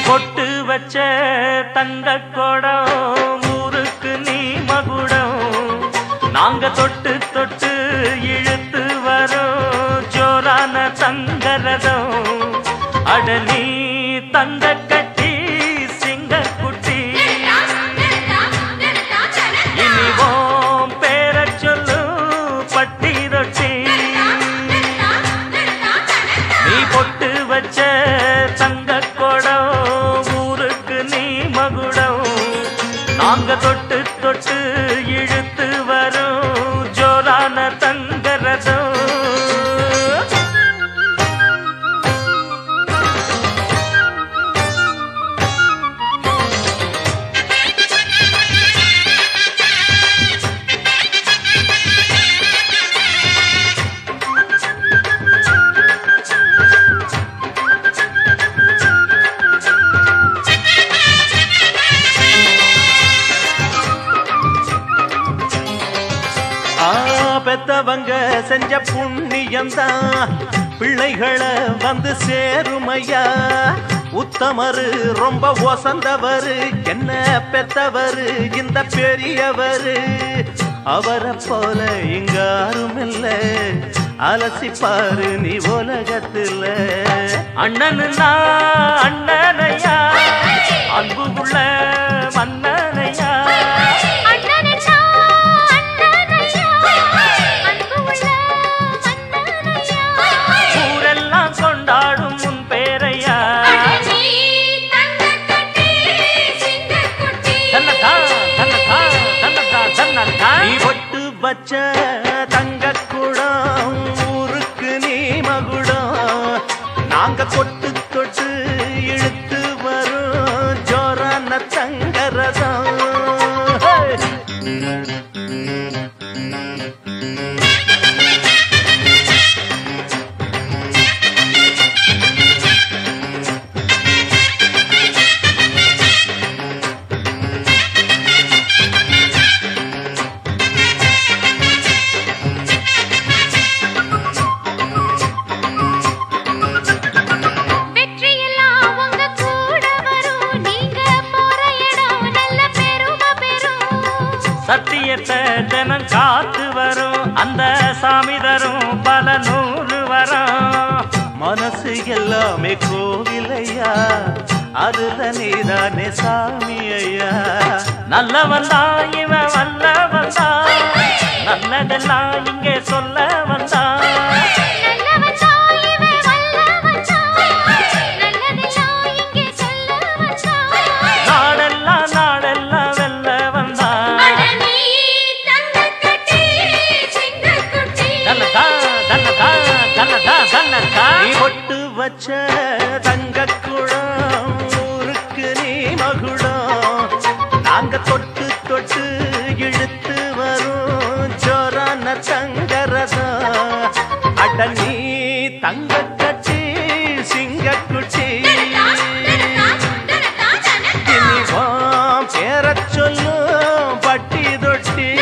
பொட்டு வச்ச தங்க குடம் ஊருக்கு நீ மகுடம் நாங்க தொட்டு தொட்டு இழுத்து வரோம் ஜோரான தங்கரதம் அடலி தங்க கட்டி சிங்க குட்டி இனிவோம் பேர சொல்லு பட்டி ரொட்டி நீ பொட்டு வச்ச தங்க குடம் ஊருக்கு நீ மகுடம் நாங்க தொட்டு தொட்டு இழுத்து வரோம் ஜோரான தங்கரதம் ஆ, பெத்தவங்க செஞ்ச புண்ணியம்தான் பிள்ளைகளை வந்து சேருமையா உத்தமரு ரொம்ப ஒசந்தவரு என்ன பெத்தவரு இந்த பெரியவரு அவரை போல இங்க யாரும் இல்ல அலசிப்பாரு நீ உலகத்துல அண்ணனுனா அண்ணனையா அன்பு உள்ள மன்னனையா ஊரெல்லாம் கொண்டாடும் உன் பேரையா தன்னதா தன்னதா தன்னதா தன்னதா நீ ஒட்டு வச்ச தங்க குடம் ஊருக்கு நீ மகுடம் நாங்க தொட்டு தொட்டு இழுத்து வரும் ஜோரான தங்கரதம் ஹே! வெற்றியெல்லாம் உங்க கூட வரும் நீங்க போற இடம் நல்ல பெருமை பெறும் சத்தியத்தை தினம் காத்து வரும் அந்த சாமி தரும் பல நூறு வரும் மனசு எல்லாமே கோவிலையா அதுல நீதானே சாமி ஐயா நல்லவன் தான் இவன் வல்லவன் தான் நல்லதெல்லாம் இங்கே சொல்ல வந்தான் நல்லவன் தான் இவன் வல்லவன் தான் நல்லதெல்லாம் இங்கே சொல்ல வந்தான் நாடெல்லாம் நாடெல்லாம் வெல்ல வந்தான் அடனி தங்கக்கட்டி சிங்கக்குட்டி தன்னதா தன்னதா தன்னதா தன்னதா நீ ஒட்டு வச்ச தங்க குடம் ஊருக்கு நீ மகுடம் நாங்க தொட்டு தொட்டு இழுத்து வரும் ஜோரான தங்கரதம் அட நீ தங்க கட்டி சிங்க குட்டி இனிவாம் பேரச் சொல்லும் பட்டி தொட்டி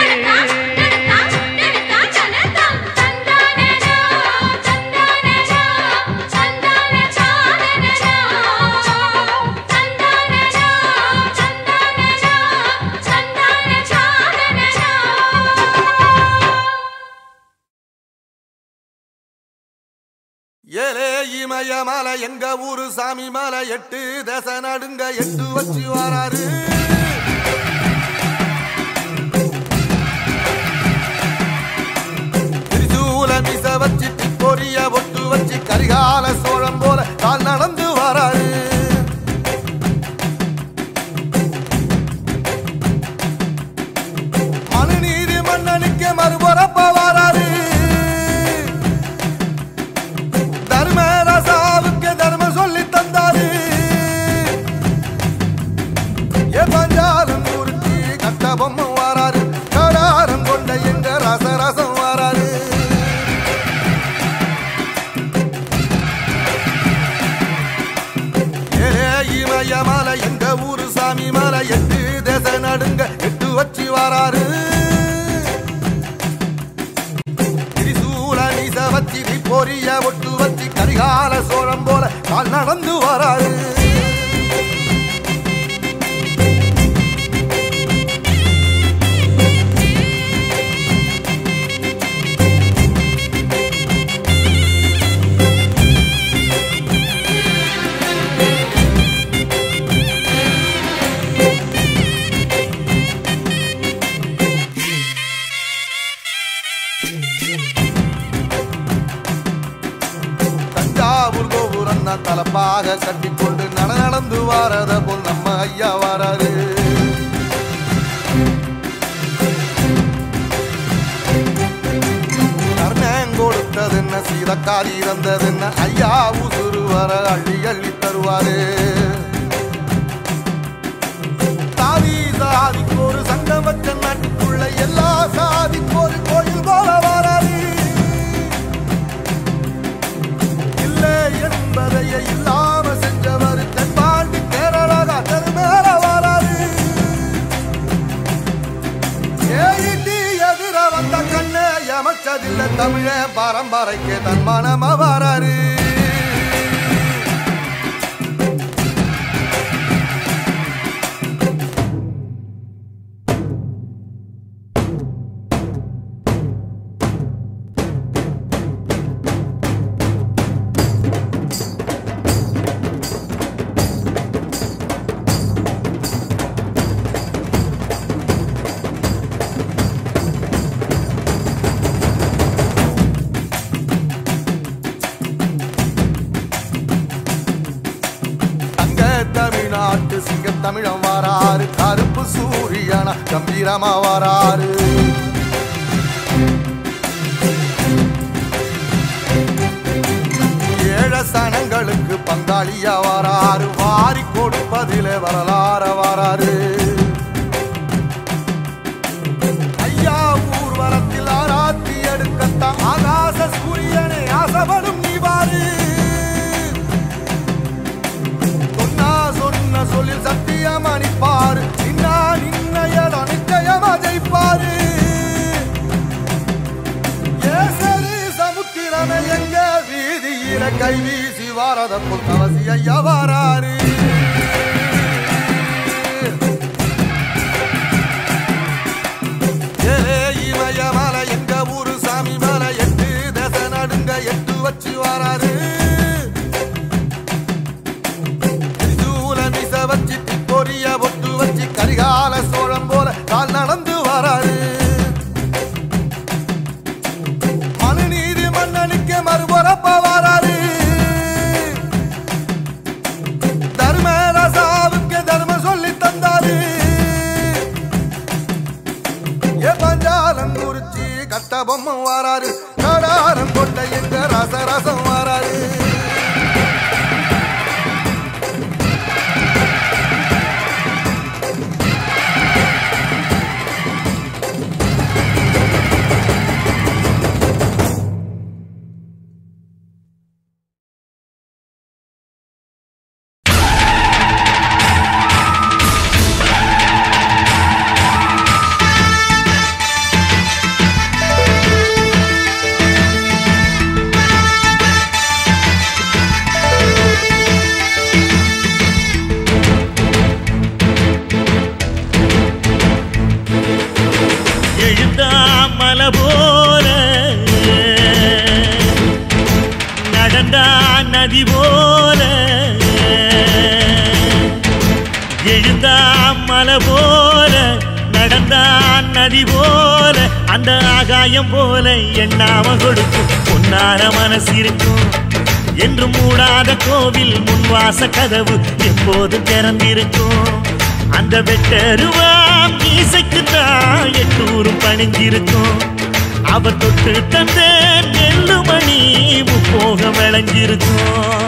ஏலே இமய மலை எங்க ஊரு சாமி மலை எட்டு தசை நடுங்க எட்டு வச்சு வராரு திரிசூல மிச வச்சு பொரிய ஒட்டு வச்சு கரிகால சோழம் போல கால் நடந்து வராரு மனுநீதி மன்னனுக்கு மறுபரப்ப வராரு தர்மராசாவுக்கு தர்மம் சொல்லி தந்தாரு ஏ பஞ்சாலம் ஊருக்கு கட்ட பொம்மை வாராரு கடாரம் கொண்ட எங்க ரசரசம் வாராரு ஏ இமய மலை எங்க ஊரு சாமி மலை எட்டு தேச நடுங்க எட்டு வச்சு வாராரு திரிசூல நீச வச்சி பொரிய ஒட்டு வச்சி கரிகால சோழம் போல கால் நடந்து வராரு வாரத போல் நம்ம ஐயா வாராரு கர்ணன் கொடுத்ததென்ன சீதக்காரி இறந்ததென்ன ஐயா உசுறு வர அள்ளி அள்ளி தருவாரு சாதி சாதிக்கு ஒரு சங்கம் வச்ச நாட்டுக்குள்ள எல்லா சாதிக்கு ஒரு கோயில் போல வராது இல்லை என்பதையே இல்லாம செஞ்சவர் தென்பாண்டி கேரளா தெருமேல வராது ஏறிட்டி எதிர வந்த கண்ணு எமச்சதில்ல தமிழ பரம்பரைக்கு தன் மனம வராரு தங்க தமிழ்நாட்டு சிங்க தமிழம் வாராரு கருப்பு சூரியனா கம்பீரமா வாராரு ஏழ சனங்களுக்கு பங்காளியா வாராரு வாரி கொடுப்பதிலே வரலாற வாராரு ஐயா ஊர்வலத்தில் ஆராத்தி எடுக்கத்தான் ஆகாச சூரியனே ஆசைப்படும் நீ வாரு சொன்னா சொன்ன சொல்லில் சத்தியம் அணிப்பாரு நின்னா நின்னையடம் நிச்சயமா ஜெயிப்பாரு ஏசரு சமுத்திரமே எங்க வீதியில கை வீசி வாரத புத்தவசி ஐயா வாராரு ஏலே இமயமலை எங்க ஊரு சாமி மலை எட்டு தச நடுங்க எட்டு வச்சு வாராரு திரிசூல மிச வச்சு பொரிய ஒட்டு வச்சு கரிகால சோழம் போல கால் நடந்து வராரு மனுநீதி மன்னனுக்கு மறுபுறப்ப வராரு தர்மராசாவுக்கு தர்மம் சொல்லி தந்தாரு ஏ பஞ்சாலம் குறிச்சி கட்ட பொம்மை வாராரு கடாரம் கொண்ட எங்க ரசரசம் வாராரு எழுந்தாமல போல நடந்தா நதி போல எழுந்தாமல போல நடந்தா நதி போல அந்த ஆகாயம் போல எண்ணாம கொடுக்கும் பொன்னார மனசு இருக்கும் என்று மூடாத கோவில் முன்வாச கதவு எப்போதும் திறந்திருக்கும் அந்த வெட்டருவாம் மீசைக்கு தான் எட்டூரும் பணிஞ்சிருக்கும் அவர் தொட்டு தந்த நெல்லுமணி முப்போக விளைஞ்சிருக்கும்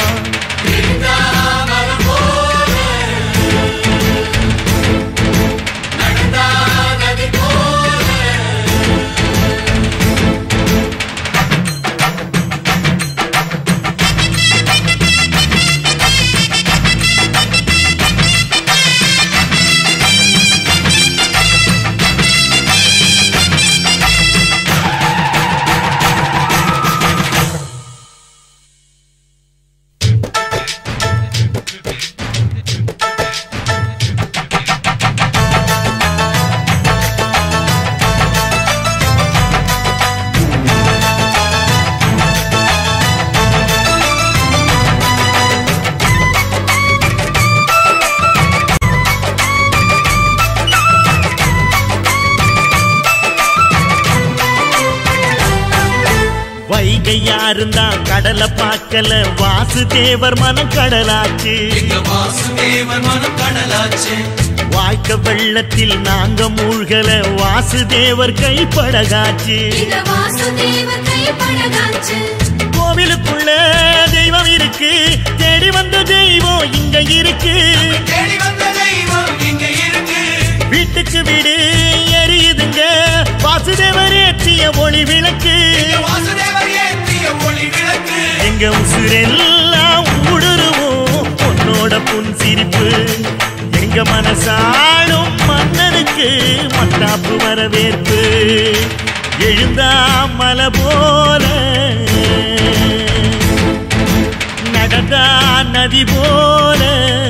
இங்க யாரும் தான் கடலை பார்க்கல வாசுதேவர் மனம் கடலாச்சு எங்க வாசுதேவன் மனம் கடலாச்சு வாழ்க்கை வெள்ளத்தில் நாங்க மூழ்கல வாசுதேவர் கைப்படகாச்சு இந்த வாசுதேவ கைப்படகாச்சு கோவிலுக்குள்ள தெய்வம் இருக்கு தேடி வந்த தெய்வம் இங்க இருக்கு தேடி வந்த தெய்வம் இங்க இருக்கு வீட்டுக்கு வீடு எரியுதுங்க வாசுதேவர் ஏற்றிய ஒளி விளக்கு எங்க வாசுதேவர் ஏற்றிய ஒளி விளக்கு எங்க உசுரெல்லாம் ஊடுருவோம் உன்னோட புன் சிரிப்பு எங்க மனசாளும் மன்னனுக்கு மத்தாப்பு வரவேற்பு எழுந்தா மலை போல நடந்தா நதி போல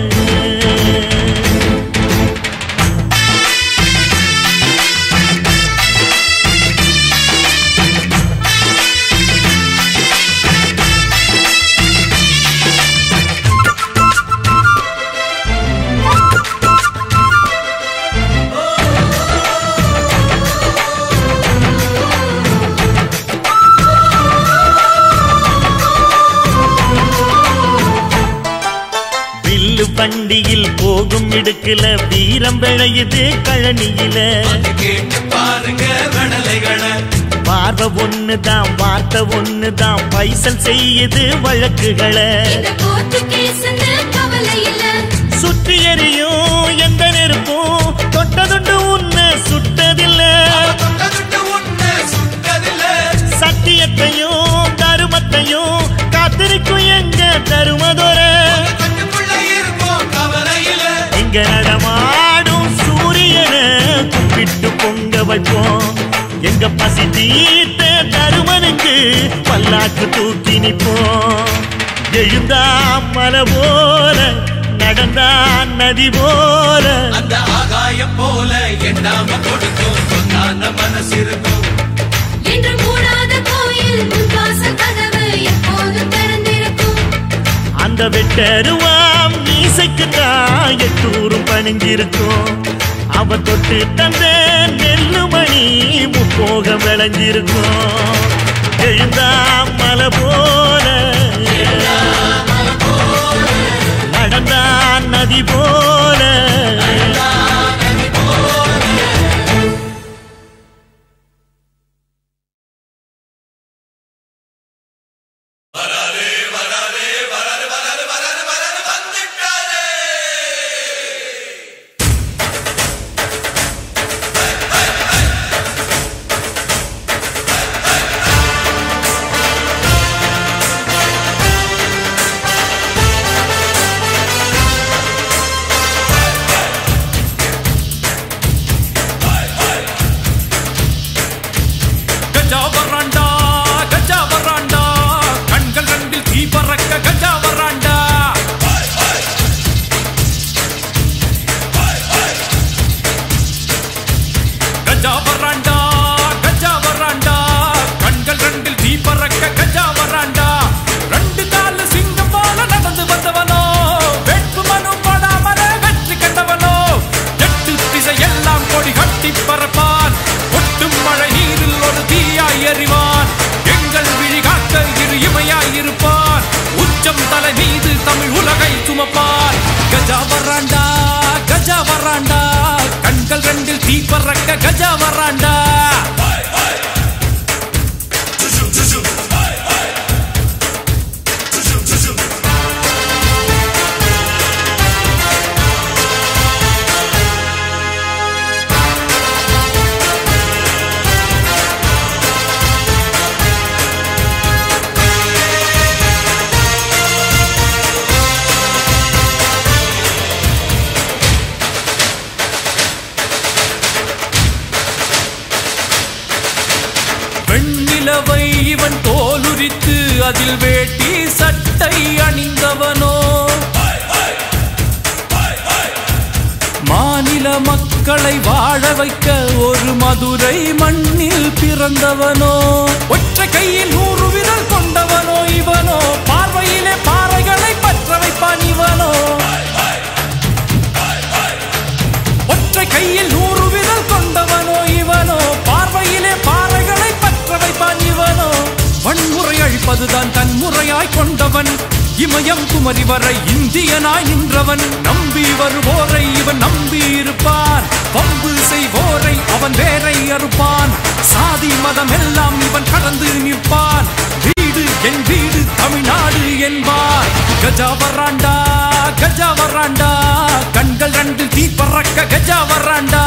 வில்லு வண்டியில் போகும் இடுக்குல வீரம் விளையுது கழனியில அது கேட்டு பாருங்க கடலைகளை பார்வை ஒண்ணுதான் வார்த்தை ஒண்ணுதான் பைசல் செய்யுது வழக்குகளை இந்த கோர்ட்டு கேஸ்னு கவலை இல்ல சுற்றி எறியும் எந்த நெருப்பும் தொட்டதுண்டு உன்னை சுட்டதில்ல தொட்டதுட்டு உன்னை சுட்டதில்ல சத்தியத்தையும் தருமத்தையும் காத்திருக்கும் எங்க தருமதொர கட்டுக்குள்ள இருப்போம் கவலையில இங்க நடமாடும் சூரியனை கும்பிட்டு பொங்க வைப்போம் எங்க பசி தீர்த்த தருமனுக்கு பல்லாக்கு தூக்கி நிப்போம் எழுந்தா மலை போல நடந்தா நதி போல அந்த ஆகாயம் போல எண்ணாம கொடுக்கும் சொன்னான மனசு இருக்கும் என்று மூடாத கோயில் முன்வாச கதவு எப்போதும் திறந்திருக்கும் அந்த வெட்டருவாம் மீசைக்கு தான் எட்டூரும் பணிஞ்சிருக்கும் அவ தொட்டு தந்த நெல்லுமணி முப்போக விளைஞ்சிருக்கும் எழுந்தா மலை போல நடந்தா நதி போல கஜா வராண்டா கஜா வராண்டா கண்கள் ரெண்டில் தீ பறக்க கஜா வராண்டா கஜா வராண்டா கஜா வராண்டா கண்கள் ரெண்டில் தீ பறக்க கஜா வராண்டா ரெண்டு கால சிங்கம் போல நடந்து வந்தவனோ வெட்பு மனு படாமலே வெற்றி கண்டவனோ எட்டு திசை எல்லாம் கொடி கட்டி பறப்பான் ஒட்டும் மழை நீரில் ஒரு தீயாய் எறிவான் எங்கள் விழி காக்க இரு இமையாய் இருப்பான் உச்சம் தலை மீது தமிழ் உலகை சுமப்பான் கஜா வராண்டா கஜா வராண்டா கண்கள் ரெண்டில் தீ பறக்க கஜா வராண்டா வெண்ணிலவை இவன் தோலுரித்து அதில் வேட்டி சட்டை அணிந்தவனோ மாநில மக்களை வாழ வைக்க ஒரு மதுரை மண்ணில் பிறந்தவனோ ஒற்றை கையில் நூறு விரல் கொண்டவனோ இவனோ பார்வையிலே பாறைகளை பற்ற வைப்பான் இவனோ ஒற்றை கையில் நூறு விரல் கொண்டவனோ இவனோ பார்வையிலே பாறைகளை பற்ற வைப்பான் இவனோ வன்முறை இருப்பதுதான் தன் முறையாய் கொண்டவன் இமயம் குமரி வரை இந்தியனாய் நின்றவன் நம்பி வருவோரை இவன் நம்பி இருப்பான் பம்பு செய்வோரை அவன் வேரை அறுப்பான் சாதி மதம் எல்லாம் இவன் கடந்து நிற்பான் வீடு என் வீடு தமிழ்நாடு என்பார் கஜா வராண்டா கஜா வராண்டா கண்கள் ரெண்டு தீ பறக்க கஜா வராண்டா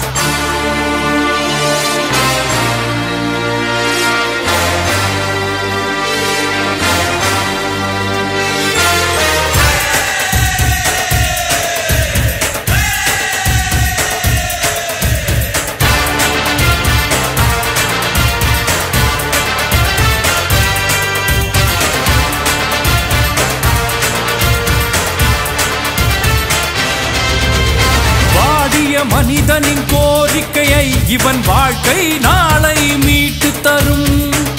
வாடிய மனிதனின் கோரிக்கையை இவன் வாழ்க்கை நாளை மீட்டு தரும்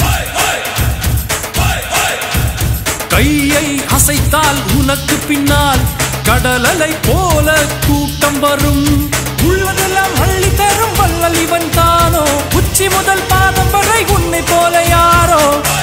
கையை அசைத்தால் உனக்கு பின்னால் கடலலை போல கூட்டம் வரும் உள்ளதெல்லாம் அள்ளி தரும் வள்ளல் இவன் தானோ உச்சி முதல் பாதம் வரை உன்னை போல யாரோ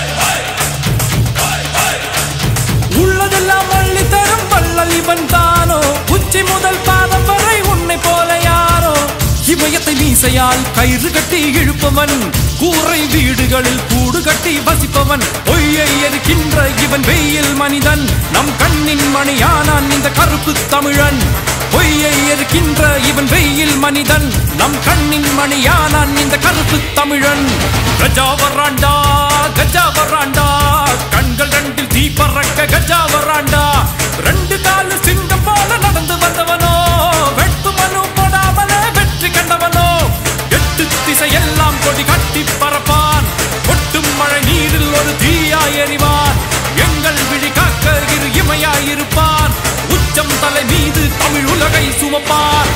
உள்ளதெல்லாம் அள்ளி தரும் வள்ளல் இவன் தானோ உச்சி முதல் பாதம் வரை உன்னை போல யாரோ இமயத்தை மீசையால் கயிறு கட்டி இழுப்பவன் கூரை வீடுகளில் கூடு கட்டி வசிப்பவன் பொய்யை எரிக்கின்ற இவன் வெயில் மனிதன் நம் கண்ணின் மணியானான் இந்த கருப்பு தமிழன் பொய்யை எரிக்கின்ற இவன் வெயில் மனிதன் நம் கண்ணின் மணியானான் இந்த கருப்பு தமிழன் கஜா வராண்டா கஜா வராண்டா கண்கள் ரெண்டில் தீ பறக்க கஜா வராண்டா ரெண்டு காலு சிங்கம் போல நடந்து வந்தவனோ வெட்டு மனு போடாமலே வெற்றி கண்டவனோ எட்டு திசை எல்லாம் கொடி கட்டி பறப்பான் கொட்டும் மழை நீரில் ஒரு தீயாய் எறிவான் எங்கள் விழி காக்க இரு இமையாயிருப்பான் உச்சம் தலை மீது தமிழ் உலகை சுமப்பான்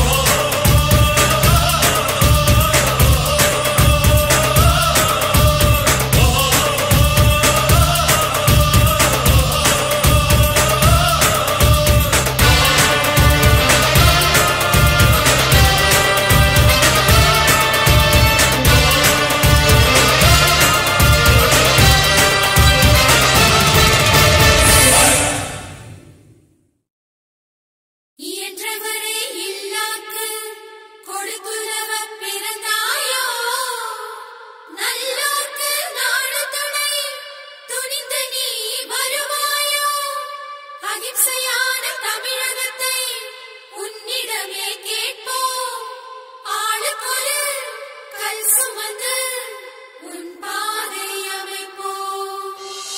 இயன்றவரே இல்லாக்கு கொடுத்துலவ பிறந்தாயோ நல்லோர்க்கு நாடு துணை துணிந்து நீ வருவாயோ அகிம்சையான தமிழகத்தை உன்னிடமே கேட்போம் ஆளுக்கொரு கல் சுமந்து உன் பாதை அமைப்போம்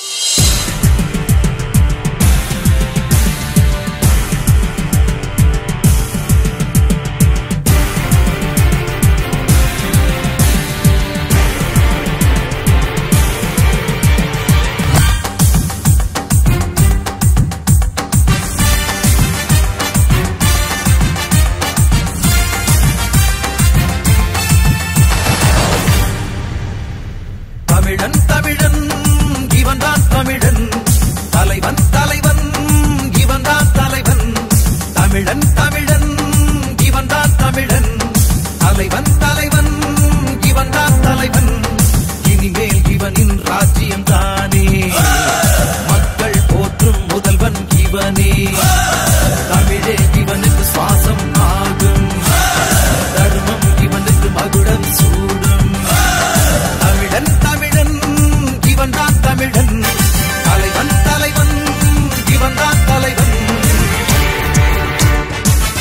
தமிழன் தமிழன் இவன்தான் தமிழன் தலைவன் தலைவன் இவன்தான் தலைவன் தமிழன் தமிழன் இவன்தான் தமிழன் தலைவன் தலைவன் இவன்தான் தலைவன் இனிமேல் இவனின் ராஜ்யம் தானே மக்கள் போற்றும் முதல்வன் இவனே தமிழே இவனுக்கு சுவாசம் ஆகும் தர்மம் இவனுக்கு மகுடம் சூடும் தமிழன் தமிழன் இவன் தான் தமிழன் தலைவன் தலைவன் இவன் தான் தலைவன்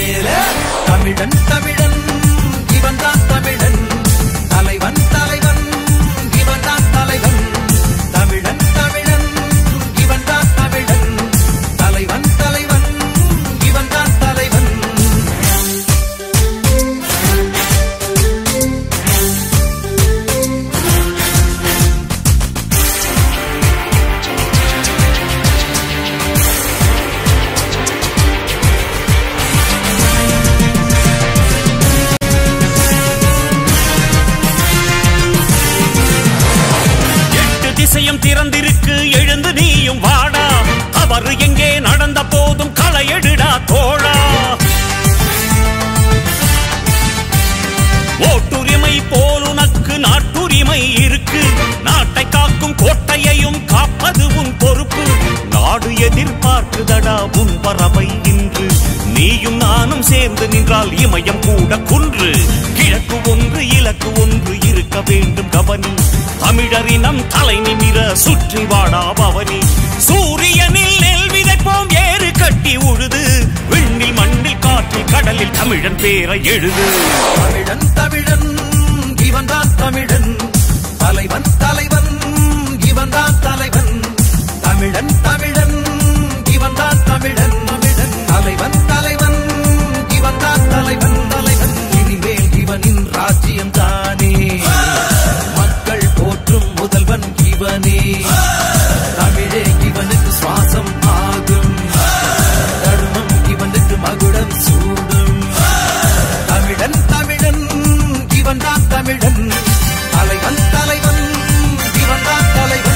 மேலே தமிழன் தமிழன் இவன் தான் தமிழன் தலைவன் தலைவன் இவன் தான் தலைவன் தமிழன் தமிழன் இவன் தான் தமிழன் தலைவன் தலைவன் இவன் தான் தலைவன் எட்டு திசையும் திறந்திருக்கு எழுந்து நீயும் வாடா அவர் எங்கே நடந்த போதும் களை எடுடா தோழா ஓட்டுரிமை போல் உனக்கு நாட்டுரிமை இருக்கு நாட்டை காக்கும் கோட்டையையும் காப்பது உன் பொறுப்பு நாடு எதிர்பார்க்குதடா உன் பறவை இன்று நீயும் நானும் சேர்ந்து நின்றால் இமயம் கூட குன்று கிழக்கு ஒன்று இலக்கு ஒன்று இருக்க வேண்டும் கவனி தமிழரினம் தலை நிமிர சுற்றி வாடா பவனி சூரியனில் நெல் விதைப்போம் ஏறு கட்டி உழுது விண்ணில் மண்ணில் காற்றில் கடலில் தமிழன் பேரை எழுது தமிழன் தமிழன் இவன் தான் தமிழன் தலைவன் தலைவன் இவன் தான் தலைவன் தமிழன் தமிழன் இவன் தான் தமிழன் தமிழன் தலைவன் தலைவன் இவன் தான் தலைவன் தலைவன் இனிமேல் இவனின் ராஜ்யம் தானே மக்கள் போற்றும் முதல்வன் இவனே தமிழே இவனுக்கு சுவாசம் ஆகும் தர்மம் இவனுக்கு மகுடம் சூடும் தமிழன் தமிழன் இவன் தான் தமிழன் தலைவன் தலைவன் இவன் தான் தலைவன்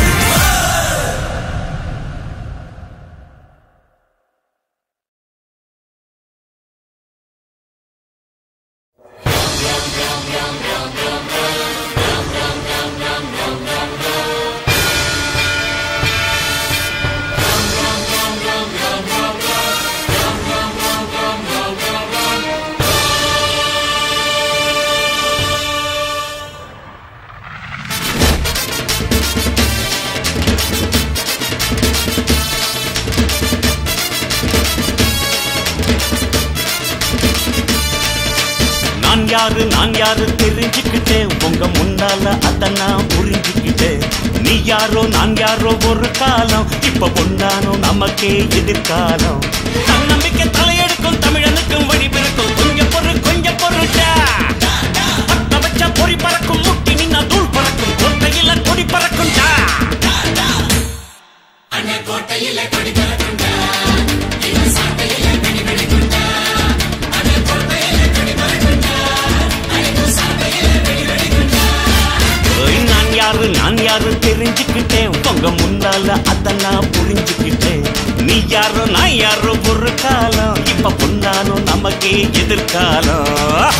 நான் யாரு நான் யாரு தெரிஞ்சுக்கிட்டேன் உங்க முன்னால அத நான் புரிஞ்சுக்கிட்டேன் நீ யாரோ நான் யாரோ ஒரு காலம் இப்ப பொன்னானோ நமக்கே எதிர்காலம் தன்னம்பிக்கை தலையெடுக்கும் தமிழனுக்கும் வழி பிறக்கும் கொஞ்சம் பொறு கொஞ்சம் பொருட்டா பத்த வச்ச பொறி பறக்கும் முட்டி நின்னா தூள் பறக்கும் கோட்டையில கொடி பறக்கும்டா ஓய், நான் யாரு நான் யாரு தெரிஞ்சுக்கிட்டேன் உங்க முன்னால அதெல்லாம் புரிஞ்சுக்கிட்டேன் நீ யாரோ நான் யாரோ ஒரு காலம் இப்ப பொன்னாலும் நமக்கே எதிர்காலம்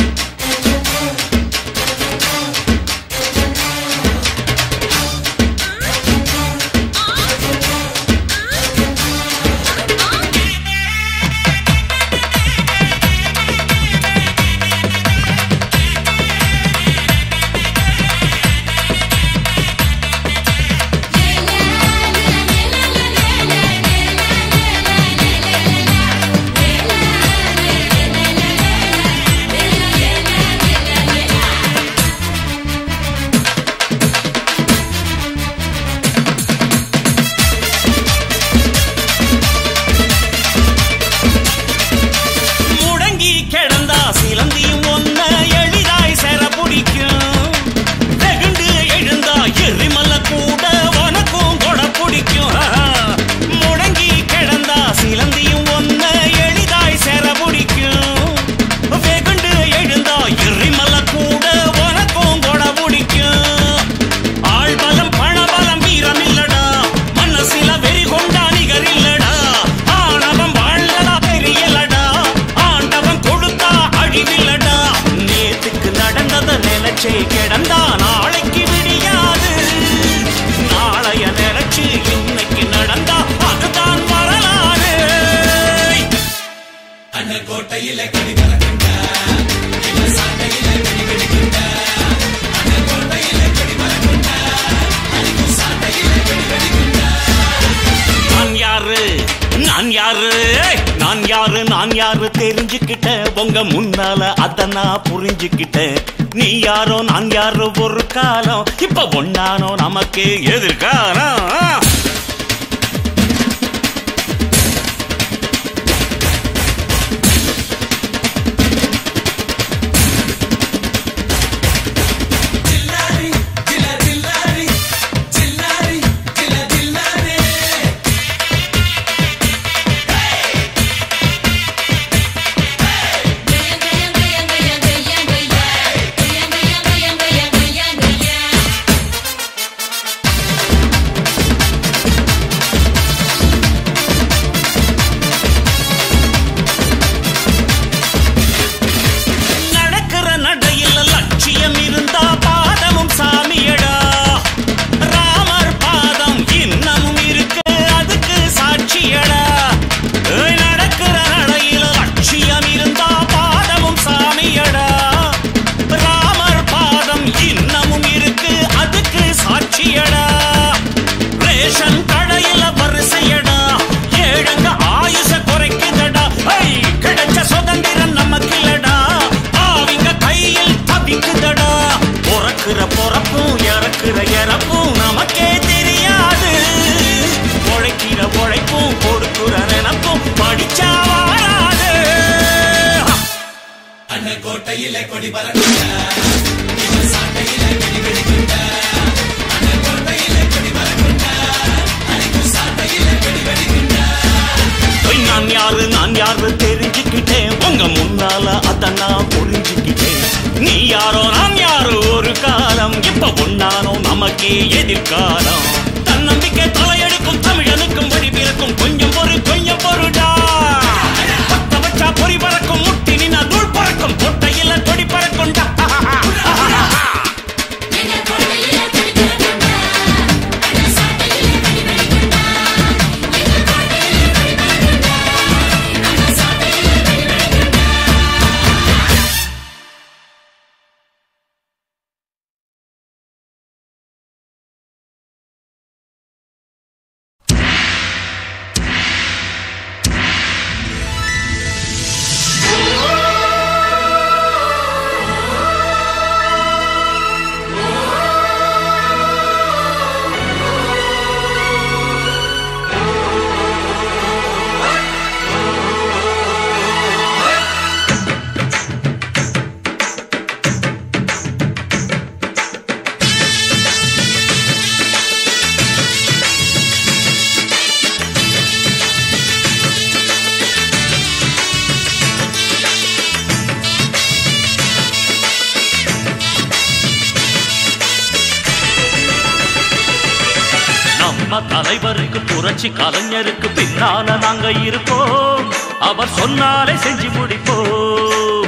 முடங்கி கிடந்தா சிலந்தியும் ஒன்ன எளிதாய் செர பிடிக்கும் வெகுண்டு எழுந்தா எரிமல கூட உனக்கும் கொட பிடிக்கும் முடங்கி கிடந்தா சிலந்தியும் ஒன்ன எளிதாய் செர பிடிக்கும் வெகுண்டு எழுந்தா எரிமல கூட உனக்கும் கொட பிடிக்கும் ஆள்பலம் பணபலம் வீரம் இல்லடா மனசில வெறி கொண்டா நிகர் இல்லடா ஆணவம் வாழலா பெரியலடா ஆண்டவன் கொடுத்தா அழிவில்லடா நேத்துக்கு நடந்தத நினைச்சே கிடந்தா நாளைக்கு விடியாது நாளைய நினைச்சு இன்னைக்கு நடந்தா அதுதான் வரலாறு நான் யாரு நான் நான் யாரு நான் யாரு நான் யாரு தெரிஞ்சுக்கிட்ட உங்க முன்னால அத நான் புரிஞ்சுக்கிட்டேன் நீ யாரோ நான் யாரோ ஒரு காலம் இப்ப ஒன்னானோ நமக்கு எதிர்காலம் நடக்கிற நடையில லட்சியம் இருந்தா பாதமும் சாமியடா ராமர் பாதம் இன்னமும் இருக்கு அதுக்கு சாட்சியடா ஏய், நடக்கிற நடையில லட்சியம் இருந்தா பாதமும் சாமியடா ராமர் பாதம் இன்னமும் இருக்கு அதுக்கு சாட்சியடா ரேஷன் கடையில வரிசையடா ஏழங்க ஆயுச குறைக்குதடா ஐ கிடைச்ச சுதந்திரம் நமக்கு இல்லடா ஆவிங்க கையில் தவிக்குதடா பிறக்கிற பொறப்பும் இறக்குற இறப்பும் நமக்கே தெரியாது உழைக்கிற உழைப்பும் கொடுக்குற நினப்பும் படிச்சா வாழாது போய் நான் யாரு நான் யாரு தெரிஞ்சுக்கிட்டேன் உங்க முன்னால அத நான் புரிஞ்சுக்கிட்டேன் நீ யாரோ நான் யாரோ ஒரு காலம் இப்ப ஒன்னானோ நமக்கே எதிர்காலம் தன்னம்பிக்கை தலையெடுக்கும் தமிழனுக்கும் வழி பிறக்கும் கொஞ்சம் பொறு கொஞ்சம் பொருடா பத்த வச்சா பொறி பறக்கும் முட்டி நின்னா தூள் பறக்கும் பொட்டையில கொடி பறக்கும்டா நம்ம தலைவருக்கு புரட்சி கலைஞருக்கு பின்னால நாங்க இருப்போம் அவர் சொன்னாலே செஞ்சு முடிப்போம்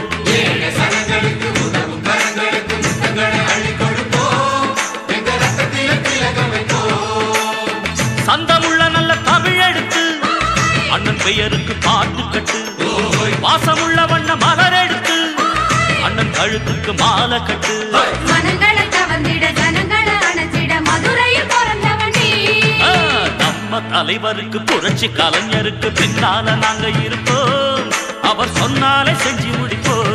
சந்தமுள்ள நல்ல தமிழெடுத்து அண்ணன் பெயருக்கு பாட்டு கட்டு வாசமுள்ள வண்ண மலர் எடுத்து அண்ணன் கழுத்துக்கு மாலை கட்டு மனங்களை கவர்ந்திட ஜனங்களை அணைச்சிட மதுரையில் பிறந்தவன் நீ ஆ, நம்ம தலைவருக்கு புரட்சி கலைஞருக்கு பின்னால நாங்க இருப்போம் அவர் சொன்னாலே செஞ்சு முடிப்போம்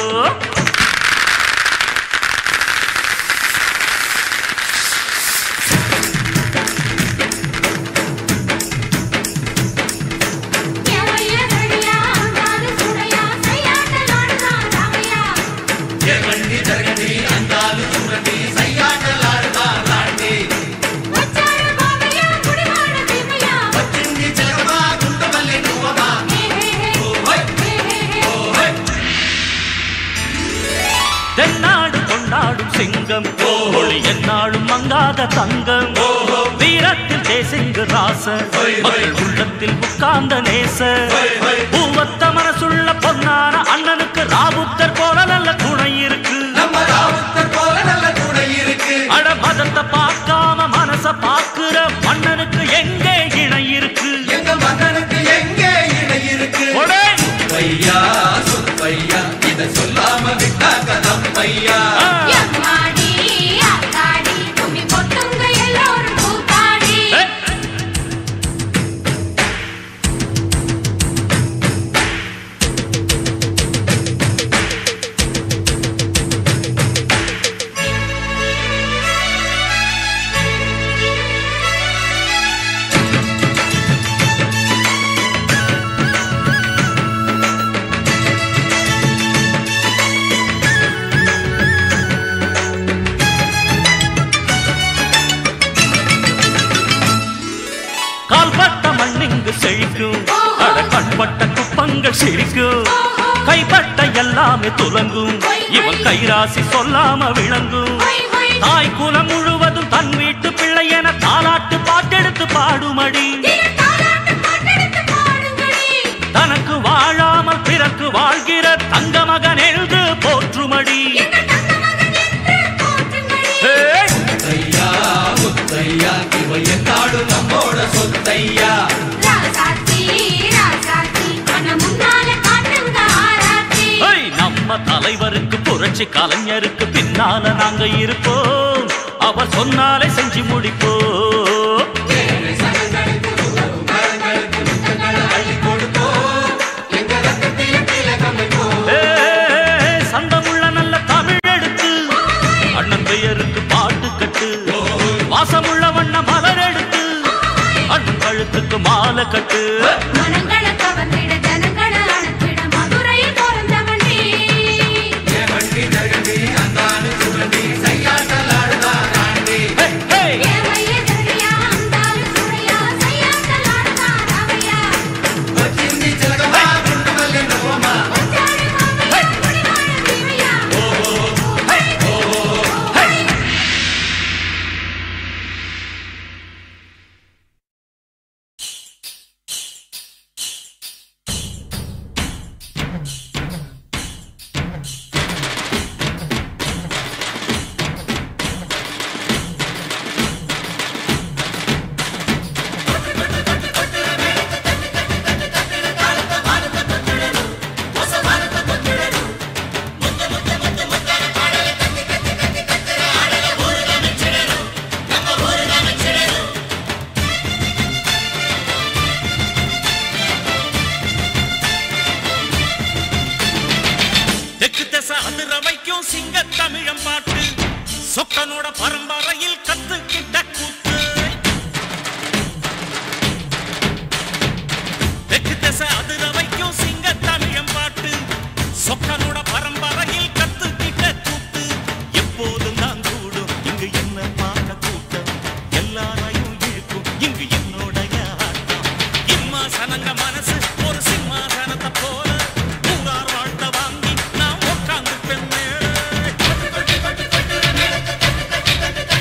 எவைய கடியா நாடு சுடையா செய்யாட்ட நாடுதான் ராமையா வச்சாரு பாவையா குடிவாட தீமையா ஹே, ஹே, ஹே. தென்னாடு கொண்டாடும் சிங்கம் ஒளி என்னாடும் மங்காத தங்கம் வீரத்தில் தேசிங்கு ராச மக்கள் உள்ளத்தில் உட்கார்ந்த நேச பூவத்த மனசுள்ள பொன்னான அண்ணனுக்கு ராபுத்தர் போல நல்ல துணை இருக்கு நம்ம ராவுத்தர் போல நல்ல துணை இருக்கு அட மதத்தை பார்க்காம மனச பாக்குற மன்னனுக்கு எங்கே இணை இருக்கு எங்க மன்னனுக்கு எங்கே இணை இருக்கு ஒடே! பையா சுப்பையா இத சொல்லாம விட்டாங்க நம்மையா ஆ, எம்மாடி, ஆத்தாடி, கும்மி கொட்டுங்க எல்லோரும் கூத்தாடி. ஏ, சிரிக்கும் கைப்பட்ட எல்லாமே துலங்கும் இவன் கைராசி சொல்லாம விளங்கும் தாய் குலம் முழுவதும் தன் வீட்டு பிள்ளை என தாலாட்டு பாட்டெடுத்து பாடுமடி தனக்கு வாழாமல் பிறக்கு வாழ்கிற தங்க மகன் என்று போற்றுமடி ஏய்! ஐயா முத்தையா இவ என்னாடு நம்மோட சொத்தையா ஏய், நம்ம தலைவருக்கு புரட்சி கலைஞருக்கு பின்னால நாங்க இருப்போம் அவர் சொன்னாலே செஞ்சு முடிப்போம் ஏய், சந்தமுள்ள நல்ல தமிழ் எடுத்து அண்ணன் பெயருக்கு பாட்டு கட்டு வாசமுள்ள வண்ண மலர் எடுத்து அண்ணன் கழுத்துக்கு மாலை கட்டு ஹே, ஹே! தெற்கு திசை அதிர வைக்கும் சிங்க தமிழம் பாட்டு சொக்கனோட பரம்பரையில் கத்துக்கிட்ட கூத்து தெற்கு திசை அதிர வைக்கும் சிங்க தமிழம் பாட்டு சொக்கனோட பரம்பரையில் கத்துக்கிட்ட கூத்து எப்போதும் தான் கூடும் இங்கு என்ன பார்க்க கூட்டம் எல்லாரையும் இழுக்கும் இங்கு என்னோடைய ஆட்டம் இம்மாசனங்க மனசு ஒரு சிம்மாசனத்தை போல ஊரார் வாழ்த்த வாங்கி நான் உட்கார்ந்து பெண்ணே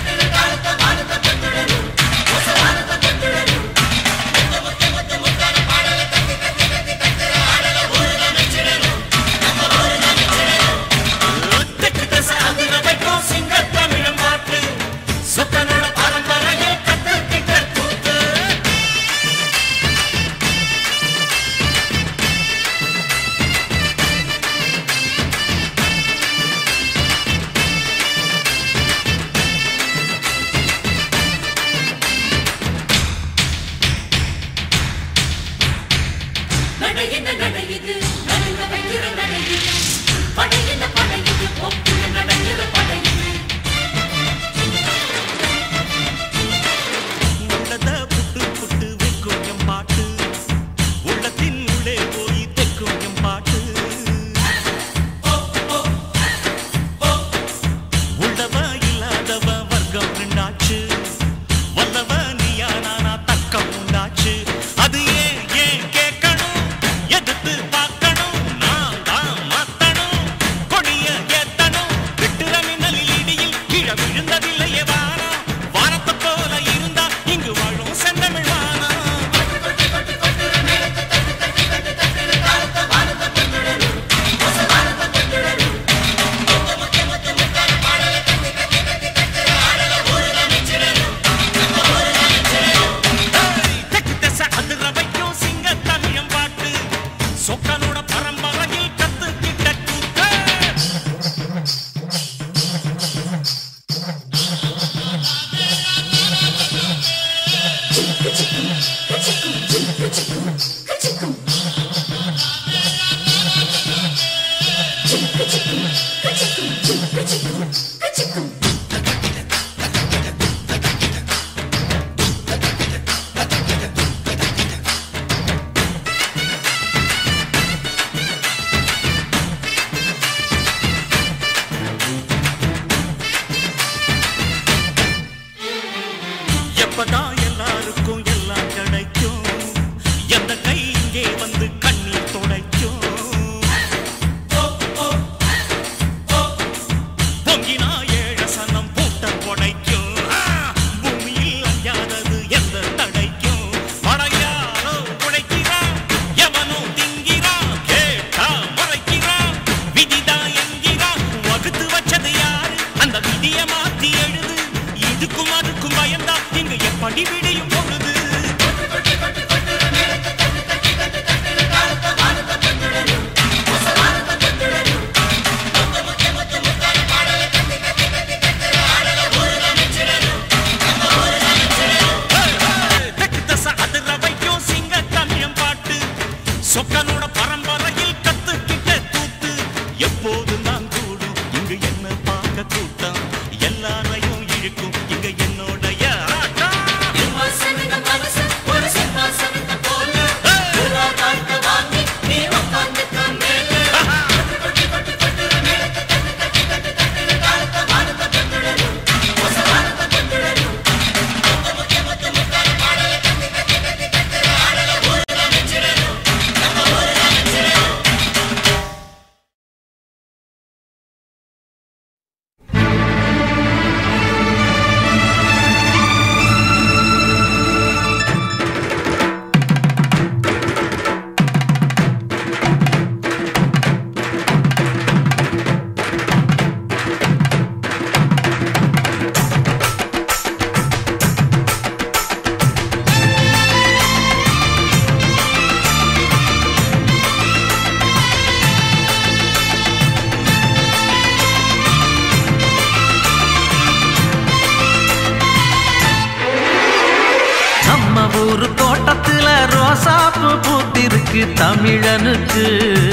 ரோசாப்பு பூத்திருக்கு தமிழனுக்கு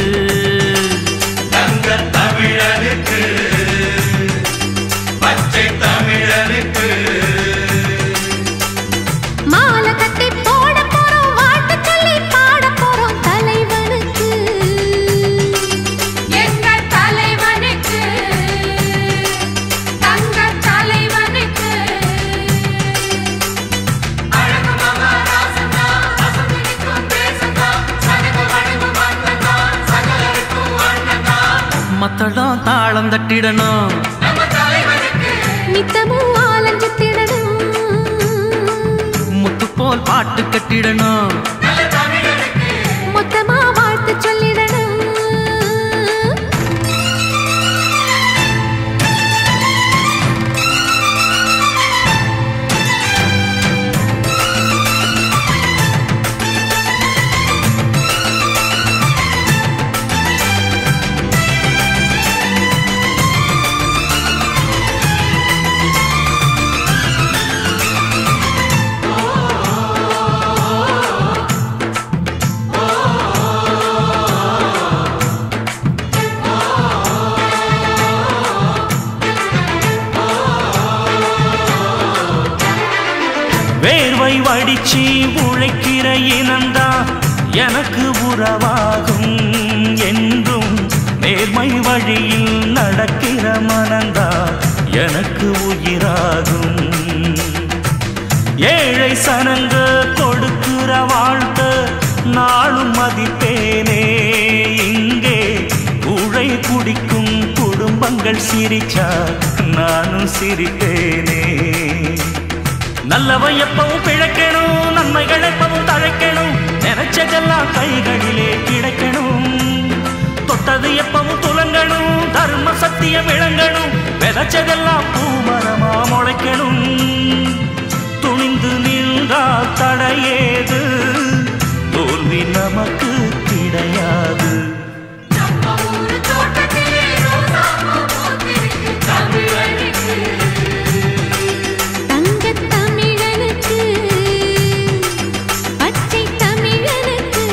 தங்க தமிழனுக்கு பச்சை தமிழனுக்கு மாலை கட்டி போட போறோம் வாழ்த்து சொல்லி பாட போறோம் தலைவனுக்கு எங்கள் தலைவனுக்கு தங்க தலைவனுக்கு அழகு மகாராசனா அசந்து நிற்கும் தேசந்தா சனக வணங்கும் மன்னந்தா சகலருக்கும் அண்ணந்தா மத்தளம் தாளம் தட்டிடணும் நம்ம தலைவனுக்கு நித்தமும் ஆலஞ்சு திடணும் முத்து போல் பாட்டு கட்டிடணும் நல்ல தமிழனுக்கு மொத்தமா வாழ்த்து சொல்லிடணும் வேர்வை வடிச்சு உழைக்கிற இனந்தா எனக்கு உறவாகும் என்றும் நேர்மை வழியில் நடக்கிற மனந்தா எனக்கு உயிராகும் ஏழை சனங்க கொடுக்கிற வாழ்த்த நாளும் மதிப்பேனே இங்கே உழை குடிக்கும் குடும்பங்கள் சிரிச்சா நானும் சிரிப்பேனே நல்லவன் எப்பவும் பிழைக்கணும் நன்மைகள் எப்பவும் தழைக்கணும் நினைச்சதெல்லாம் கைகளிலே கிடைக்கணும் தொட்டது எப்பவும் துலங்கணும் தர்ம சத்தியம் விளங்கணும் விதைச்சதெல்லாம் பூமரமா முளைக்கணும் துணிந்து நின்றால் தடையேது தோல்வி நமக்கு கிடையாது நம்ம ஊரு தோட்டத்திலே ரோசாப்பூ பூத்திருக்கு தமிழனுக்கு. தங்கத் தமிழனுக்கு, பச்சை தமிழனுக்கு.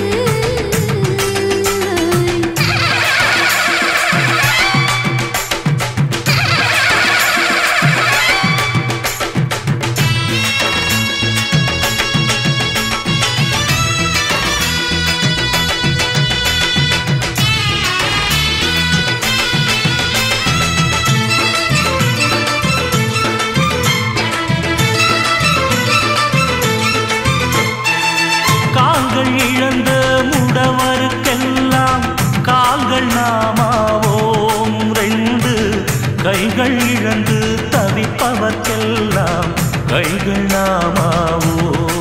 கால்கள் இழந்த முடவருக்கெல்லாம் கால்கள் நாமாவோம் ரெண்டு கைகள் இழந்து தவிப்பவர்க்கெல்லாம் கைகள் நாமாவோ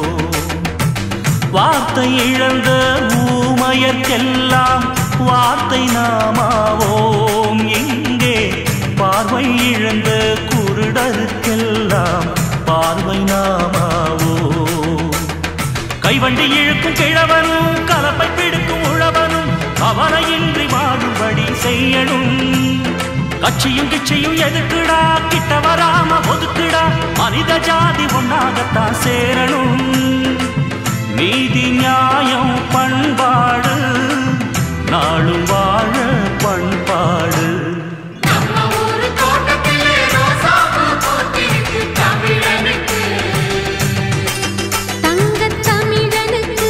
வார்த்தை இழந்த ஊமையர்க்கெல்லாம் வார்த்தை நாமாவோம் இங்கே பார்வை இழந்த குருடருக்கெல்லாம் பார்வை நாமாவோ கைவண்டி இழுக்கும் கிழவனும் கலப்பை பிடிக்கும் உழவனும் கவலையின்றி வாழும்படி செய்யணும் கட்சியும் கிச்சியும் எதுக்குடா கிட்ட வராம ஒதுக்குடா மனித ஜாதி ஒன்னாகத்தான் சேரணும் நீதி நியாயம் பண்பாடு நாளும் வாழ பண்பாடு நம்ம ஊரு தோட்டத்திலே ரோசாப்பூ பூத்திருக்கு தமிழனுக்கு. தங்கத் தமிழனுக்கு,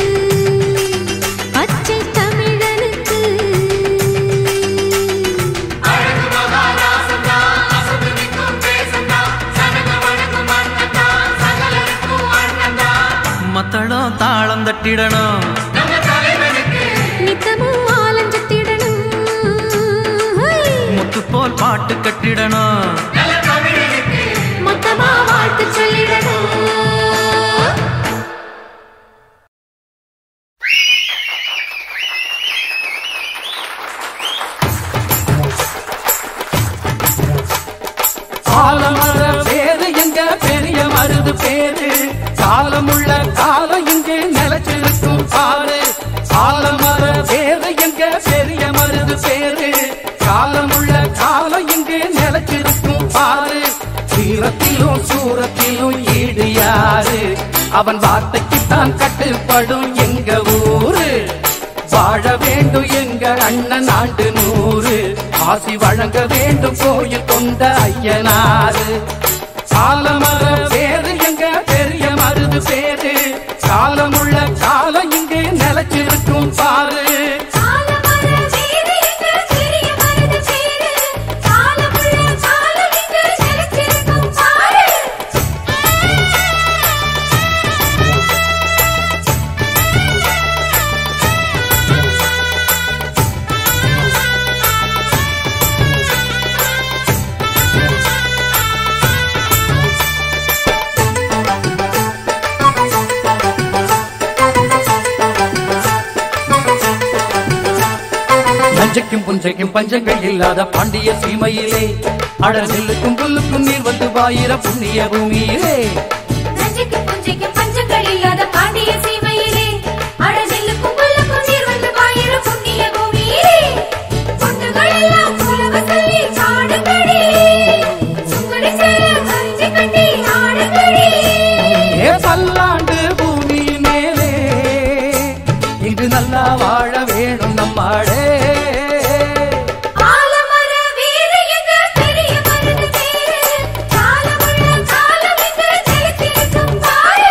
பச்சை தமிழனுக்கு. அழகு மகாராசந்தா, அசந்து நிற்கும் தேசந்தா, சனக வணங்கும் மன்னந்தா, சகலருக்கும் அண்ணந்தா. மத்தளம் தாளம் தட்டிடணும் நம்ம தலைவனுக்கு நித்தமும் ஆலஞ்சு திடணும் முத்து போல் பாட்டு கட்டிடணும் நல்ல தமிழனுக்கு மொத்தமா வாழ்த்து சொல்லிடணும் ஆலமர பேரு எங்க பெரிய மருது பேரு காலமுள்ள காலம் இங்கே நிலைச்சிருக்கும் பாரு ஆலமர பேரு எங்க பெரிய மருது பேரு காலமுள்ள காலம் இங்கே நிலைச்சிருக்கும் பாரு தீரத்திலும் சூரத்திலும் ஈடு யாரு அவன் வார்த்தைக்குத்தான் கட்டுப்படும் எங்க ஊரு வாழ வேண்டும் எங்க அண்ணன் ஆண்டு நூறு ஆசி வழங்க வேண்டும் கோயில் கொண்ட ஐயனாரு சாலமர பேரு எங்க பெரிய மருது பேரு காலமுள்ள காலம் இங்கே நிலைச்சிருக்கும் பாரு காலமர வேறு எங்க பெரிய மருது பேரு காலமுள்ள காலம் இங்கு நிலைத்திருக்கும் பாரு நஞ்சைக்கும் புஞ்சைக்கும் பஞ்சங்கள் இல்லாத பாண்டிய சீமையிலே அடர் நெல்லுக்கும் புல்லுக்கும் நீர் வந்து பாயிர புண்ணிய பூமியிலே நஞ்சைக்கு புஞ்சைக்கு பஞ்சங்கள் இல்லாத பாண்டிய சீமையிலே அடநெல்லுக்கும் புல்லுக்கும் நீர் வந்து பாயிர புண்ணிய பூமியிலே பொண்ணுகள் எல்லாம் புலவ சொல்லி பாடுங்கடி சுங்கடி சேர கஞ்சி கட்டி ஆடுங்கடி ஏ பல்லாண்டு பூமி மேலே இங்கு நல்லா வாழ வேணும் நம்மாடே ஆலமர வேறு எங்க பெரிய மருது பேரு காலமுள்ள காலம் இங்கு நிலைத்திருக்கும் பாரு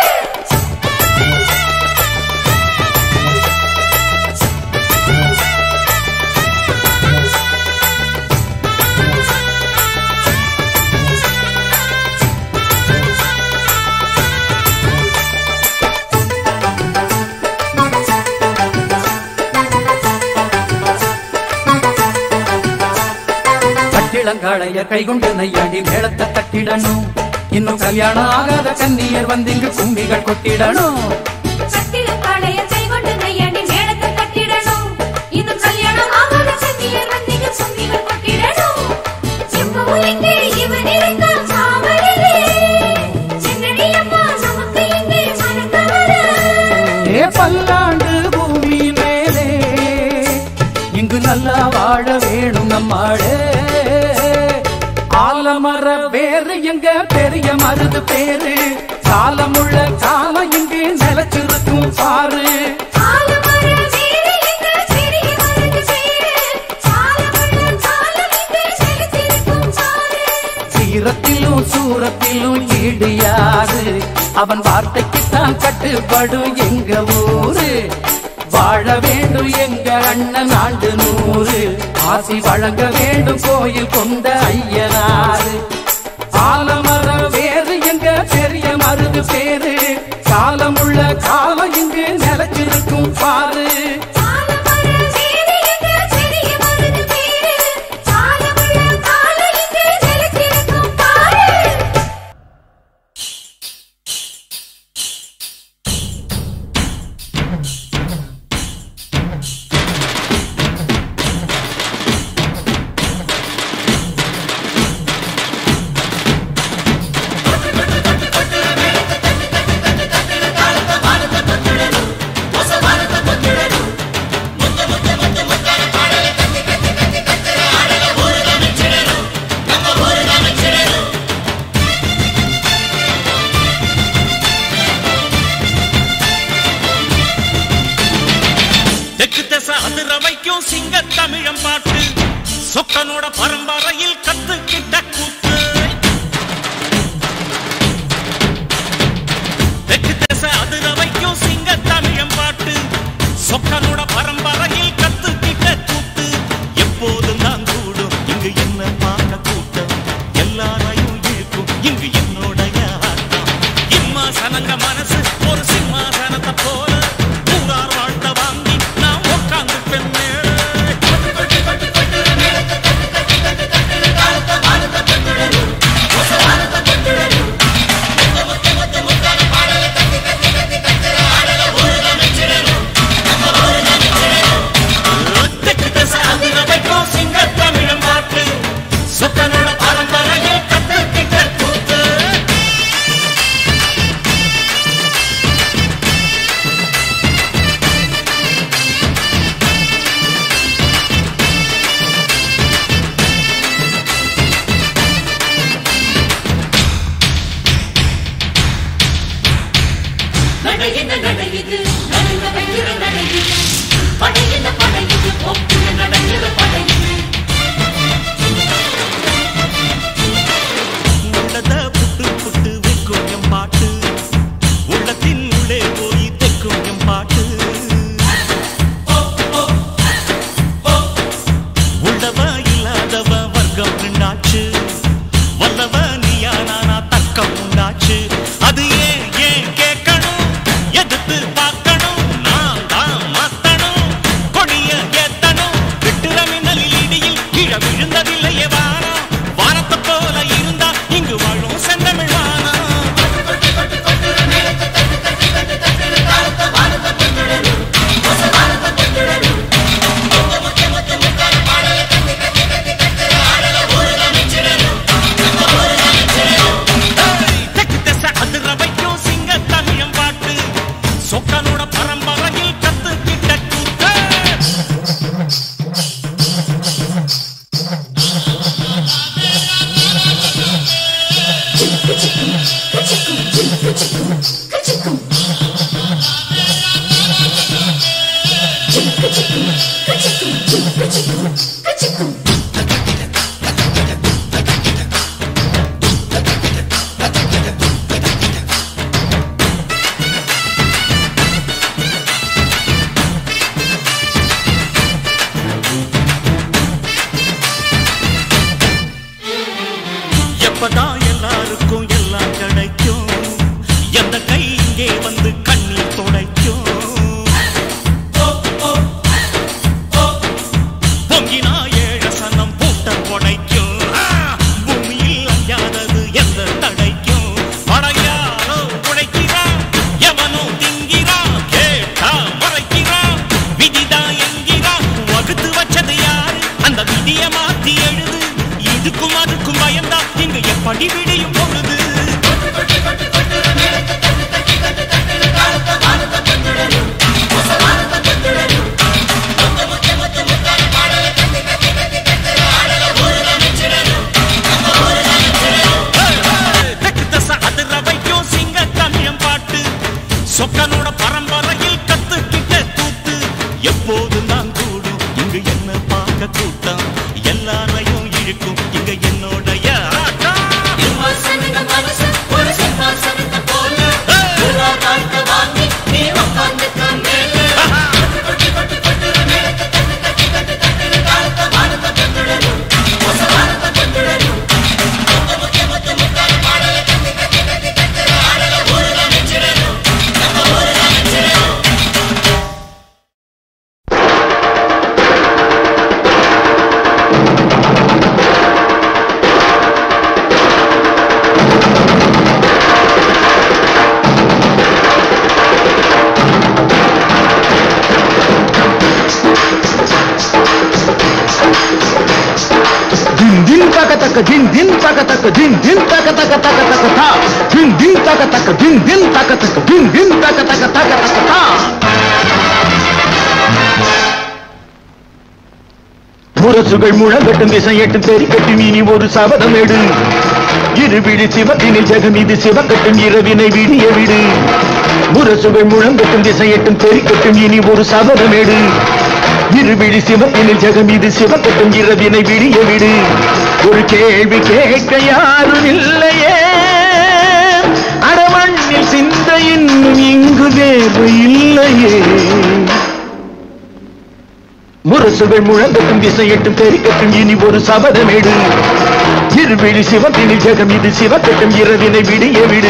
கட்டிளங்காளைய கைகொண்டு நையாண்டி மேளத்தை தட்டிடணும் இன்னும் கல்யாணம் ஆகாத கன்னியர் வந்து இங்கு கும்மிகள் கொட்டிடணும் கட்டிடம் காளைய கைகொண்டு நையாண்டி மேளத்தை கட்டிடணும் இன்னும் கல்யாணம் ஆகாத கன்னியர் வந்தீங்க சும்பிகள் கொட்டிடணும் எப்பவும் இங்கே இவன் இருக்கான் காவலிலே என்னடி அம்மா நமக்கு இங்கே மறக்கவர ஏ பல்லாண்டு பூமி மேலே இங்கு நல்லா வாழ வேணும் நம்மாடே ஆலமர வேறு எங்க பெரிய மருது பேரு காலமுள்ள காலம் இங்கு நிலைச்சிருக்கும் பாரு ஆலமர வேறு எங்க பெரிய மருது பேரு காலமுள்ள காலம் இங்கே நிலைத்திருக்கும் பாரு சீரத்திலும் சூரத்திலும் ஈடு யாரு அவன் வார்த்தைக்குத்தான் கட்டுப்படும் எங்க ஊரு வாழ வேண்டும் எங்க அண்ணன் ஆண்டு நூறு ஆசி வழங்க வேண்டும் கோயில் கொண்ட ஐயனாரு ஆலமர வேறு எங்க பெரிய மருது பேரு காலமுள்ள காலம் இங்கு நிலைச்சிருக்கும் பாரு ஆலமர வேறு எங்க பெரிய மருது பேரு காலமுள்ள காலம் இங்கு நிலைத்திருக்கும் பாரு தெற்கு திசை அதிர வைக்கும் சிங்க தமிழம் பாட்டு சொக்கனோட பரம்பரையில் கத்துக்கிட்ட கூத்து தெற்கு திசை அதிர வைக்கும் சிங்க தமிழம் பாட்டு சொக்கனோட பரம்பரையில் கத்துக்கிட்ட கூத்து எப்போதும் தான் கூடும் இங்கு என்ன பார்க்க கூட்டம் எல்லாரையும் இழுக்கும் இங்கு என்னோடைய ஆட்டம் இம்மாசனங்க மனசு ஒரு சிம்மாசனத்தை போல ஊரார் வாழ்த்த வாங்கி நான் உட்கார்ந்து பெண்ணே விழுந்ததில்லையே வானம் வானத்தை போல இருந்தா இங்கு வாழும் செந்தமிழ் வானம் தெக்கு திசை அதிர வைக்கும் சிங்க தமிழம் பாட்டு சொக்கனோட பரம்பரையில் கத்துக்கிட்ட கூத்து எப்பதான் எல்லாருக்கும் எல்லாம் கிடைக்கும் எந்த கை இங்கே வந்து கண்ணீர் துடைக்கும் பொங்கினா ஏழ சனம் பூட்ட உடைக்கும் ஆ, பூமியில் அஞ்சாதது எந்த தடைக்கும் படையாரோ உழைக்கிறான் எவனோ திங்கிறான் கேட்டா மறைக்கிறான் விதிதான் என்கிறான் வகுத்து வச்சது யாரு அந்த விதிய மாத்தி எழுது இதுக்கும் அதுக்கும் பயந்தா இங்க எப்படி விடியும் பொழுது தெற்கு திசை அதிர வைக்கும் சிங்க தமிழம் பாட்டு சொக்கனோட பரம்பரையில் கத்துக்கிட்ட கூத்து எப்போது நான் கூடும் இங்கு என்ன பார்க்க கூட்டம் எல்லாரையும் இழுக்கும் இங்க என்னோடைய ஆட்டம் விமர்சனங்க மனசு ஒரு சிம்மாசனத்தை போல புறா வாழ்க்கை வாங்கி நீ உட்கார்ந்துக்க மேல கொட்டி கொட்டி கொட்டுற மேலத்தை தட்டு தட்டி கட்டு தட்டுற காலத்தை வானத்தை தொட்டுடணும் மோச வானத்தை தொட்டுடணும் முத்த முக்கிய முத்த முத்தான பாடலை கட்டி கட்டி கட்டி கட்டுற ஆடலை ஊருல மிச்சிடணும் நம்ம ஊருல மிச்சிடணும் Din din taka taka din din taka taka din din taka taka taka taka ta din din taka taka din din taka taka din din taka taka taka taka ta முரசுகள் முழங்கட்டும் திசையட்டும் தெரிக்கட்டும் இனி ஒரு சபதமேடு இருவிழி சிவத்தினில் ஜெகம் இது சிவக்கட்டும் இரவினை விடிய விடு முரசுகள் முழங்கட்டும் திசையட்டும் தெரிக்கட்டும் இனி ஒரு சபதமேடு இருவிழி சிவத்தினில் ஜெகம் இது சிவக்கட்டும் இரவினை விடிய விடு ஒரு கேள்வி கேட்க யாரும் இல்லையே அடமண்ணில் சிந்த இன்னும் இங்கு தேவை இல்லையே முரசுகள் முழங்கட்டும் திசையட்டும் தெரிக்கட்டும் இனி ஒரு சபதமேடு இருவிழி சிவத்தினில் ஜெகம் இது சிவக்கட்டும் இரவினை விடிய விடு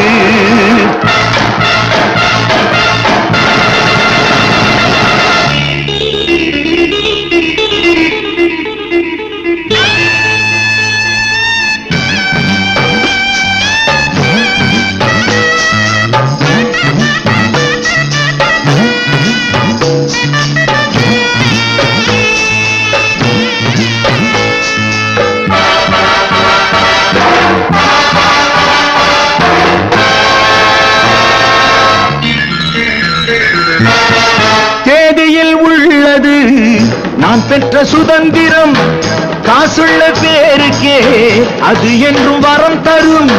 தேதியில் உள்ளது நான் பெற்ற சுதந்திரம் காசுள்ள பேருக்கே அது என்றும் வரம் தரும்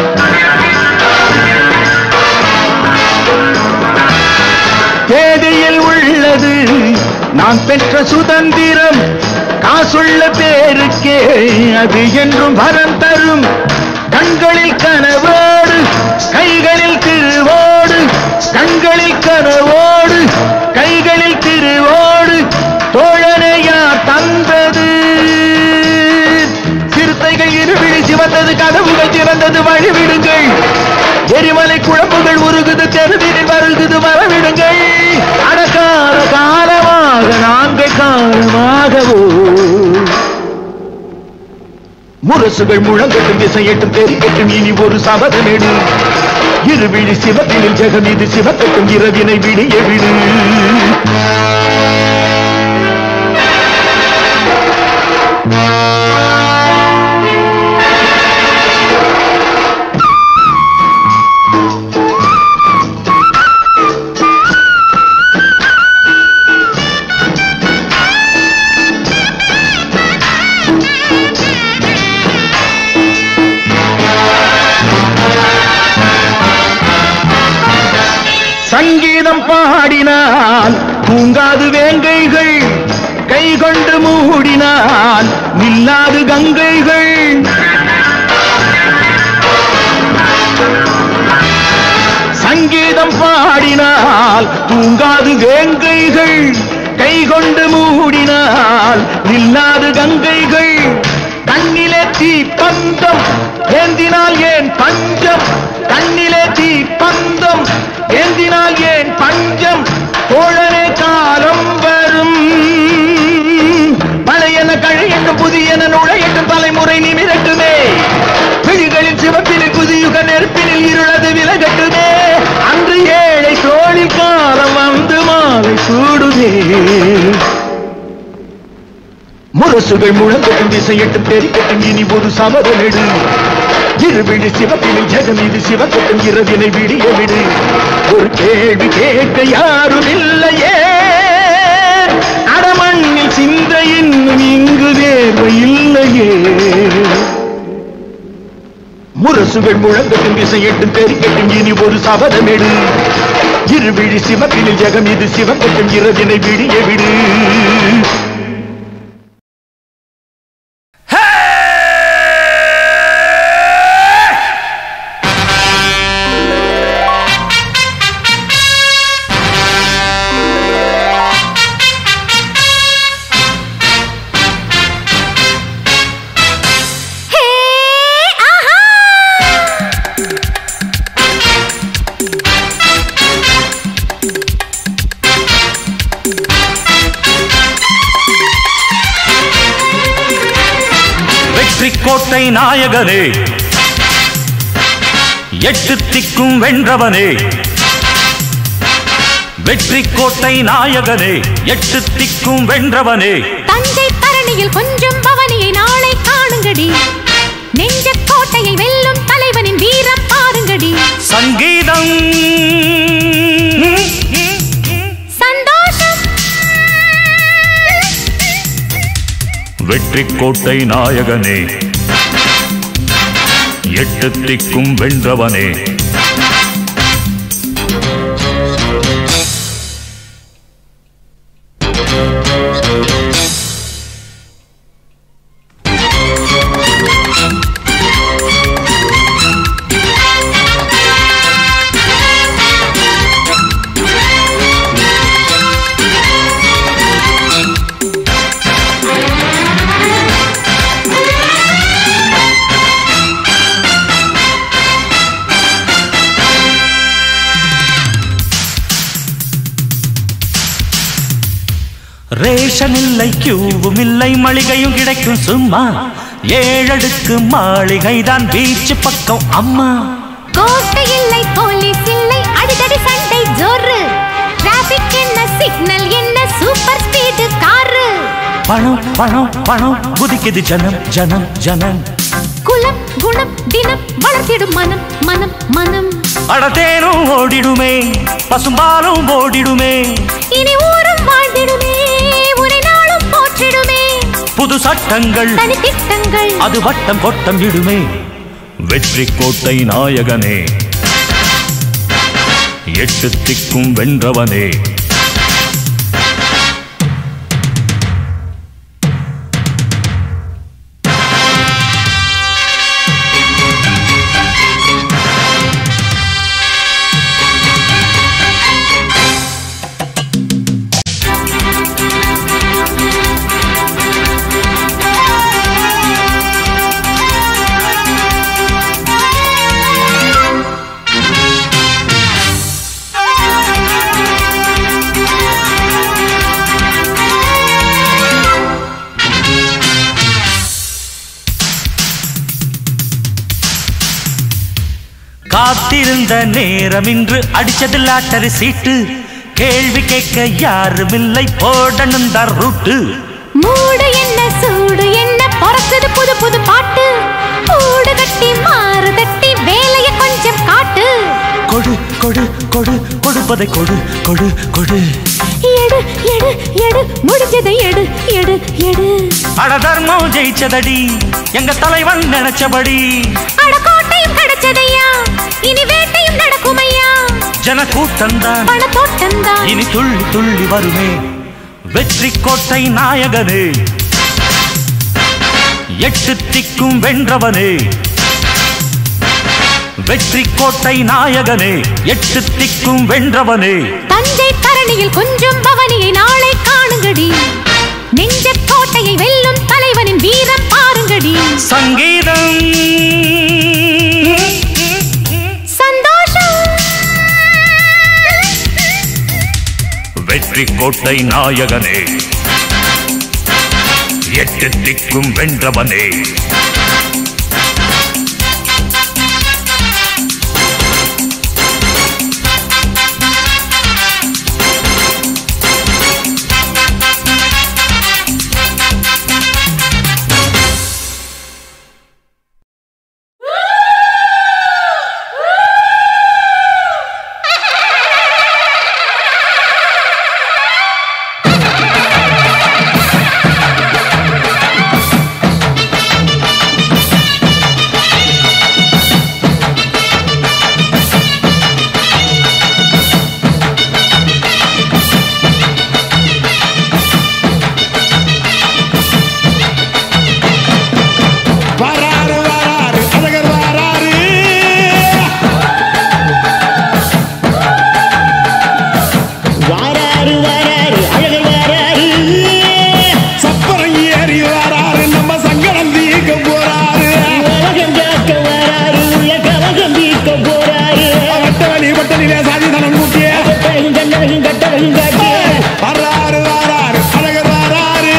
தேதியில் உள்ளது நான் பெற்ற சுதந்திரம் காசுள்ள பேருக்கே அது என்றும் வரம் தரும் கண்களில் கனவோடு கைகளில் திருவோடு கண்களில் கனவோடு கைகளில் திருவோடு தோழனையா தந்தது சிறுத்தைகள் இருவிழி சிவந்தது கதவுகள் திறந்தது வழிவிடுங்கள் எரிமலை குழம்புகள் உருகுது தெருவினில் வருகுது வரவிடுங்கள் அடக்கால காலமாக நாங்கள் காலமாகவோ முரசுகள் முழங்கட்டும் திசையட்டும் தெரிக்கட்டும் இனி ஒரு சபதமேடு இருவிழி சிவத்தினில் ஜெகம் இது சிவக்கட்டும் இரவினை விடிய விடு சங்கீதம் பாடினால் தூங்காது வேங்கைகள் கை கொண்டு மூடினால் நில்லாது கங்கைகள் சங்கீதம் பாடினால் தூங்காது வேங்கைகள் கை கொண்டு மூடினால் நில்லாது கங்கைகள் கண்ணிலே தீ பந்தம் ஏந்தினால் ஏன் பஞ்சம் கண்ணிலே தீ பந்தம் ஏந்தினால் ஏன் பஞ்சம் தோழனே காலம் வரும் பழையன கழையட்டும் புதியன நுழையட்டும் தலைமுறை நிமிரட்டுமே விழிகளில் சிவப்பினில் புதியுக நெருப்பினில் இருளது விலகட்டுமே அன்று ஏழை தோழில் காலம் வந்து மாலை சூடுதே முரசுகள் முழங்கட்டும் திசையட்டும் தெரிக்கட்டும் இனி ஒரு சமதமெடு இருவிழி சிவப்பினில் ஜெகம் இது சிவக்கட்டும் இரவினை விடிய விடு ஒரு கேள்வி கேட்க யாரும் இல்லையே அடமண்ணில் சிந்த இன்னும் இங்கு தேர்வு இல்லையே முரசுகள் முழங்கட்டும் திசையட்டும் தெரிக்கட்டும் இனி ஒரு சபதமெடு இருவிழி சிவப்பினில் ஜெகம் இது சிவக்கட்டும் இரவினை விடிய விடு ஹே ஆஹா வெற்றி கோட்டை நாயகனே எட்டு திக்கும் வென்றவனே வெற்றி கோட்டை நாயகனே எட்டு திக்கும் வென்றவனே தஞ்சை தரணியில் கொஞ்சம் பவனியை நாளை காணுங்கடி நெஞ்ச கோட்டையை வெல்லும் தலைவனின் வீரம் பாருங்கடி சங்கீதம் சந்தோஷம் வெற்றி கோட்டை நாயகனே எட்டு திக்கும் வென்றவனே ரேஷன் இல்லை கியூவும் இல்லை மளிகையும் கிடைக்கும் சும்மா ஏழடுக்கு மாளிகை தான் பீச் பக்கம் அம்மா கோட்டை இல்லை போலீஸ் இல்லை அடிதடி சண்டை ஜோறு டிராபிக் என்ன சிக்னல் என்ன சூப்பர் ஸ்பீடு காரு பணம் பணம் பணம் குதிக்குது ஜனம் ஜனம் ஜனம் குலம் குணம் தினம் வளர்த்திடும் மனம் மனம் மனம் அடத்தேனும் ஓடிடுமே பசும்பாலும் ஓடிடுமே இனி ஊரும் வாழ்ந்திடுமே உரை நாளும் போற்றிடுமே புது சட்டங்கள் தனி திட்டங்கள் அது வட்டம் கொட்டம் விடுமே வெற்றி கோட்டை நாயகனே எட்டு திக்கும் வென்றவனே காத்திருந்த நேரம் இன்று அடிச்சது லாட்டரி சீட்டு கேள்வி கேட்க யாருமில்லை போடணும் தான் ரூட்டு மூடு என்ன சூடு என்ன பிறக்குது புது புது பாட்டு கூடு கட்டி மாறு தட்டி வேலைய கொஞ்சம் காட்டு கொடு கொடு கொடு கொடுப்பதை கொடு கொடு கொடு எடு எடு எடு முடிஞ்சதை எடு எடு எடு அட தர்மம் ஜெயிச்சதடி எங்க தலைவன் நினைச்சபடி அட கோட்டையும் கிடைச்சதையா இனி வேட்டையும் நடக்குமையா ஜன கூட்டம்தான் பண தோட்டம்தான் இனி துள்ளி துள்ளி வருமே வெற்றி கோட்டை நாயகனே எட்டு திக்கும் வென்றவனே வெற்றி கோட்டை நாயகனே எட்டு திக்கும் வென்றவனே தஞ்சை தரணியில் கொஞ்சம் பவனியை நாளை காணுங்கடி நெஞ்ச கோட்டையை வெல்லும் தலைவனின் வீரம் பாருங்கடி சங்கீதம் சந்தோஷம் வெற்றி கோட்டை நாயகனே எட்டு திக்கும் வென்றவனே வராரு வராரு அழகர் வராரு வாராரு வாராரு அழகர் வாராரு சப்பரம் ஏறி வராரு நம்ம சங்கடம் தீர்க்க போறாரு உலகம் காக்க வாராரு உள்ள கலகம் தீர்க்க போறாரு வட்டவழி வட்டலிலே சாதிதனம் கூட்டிய கட்டழகும் கண்ணழகும் கட்டழகும் காட்டிய வராரு வராரு அழகர் வராரு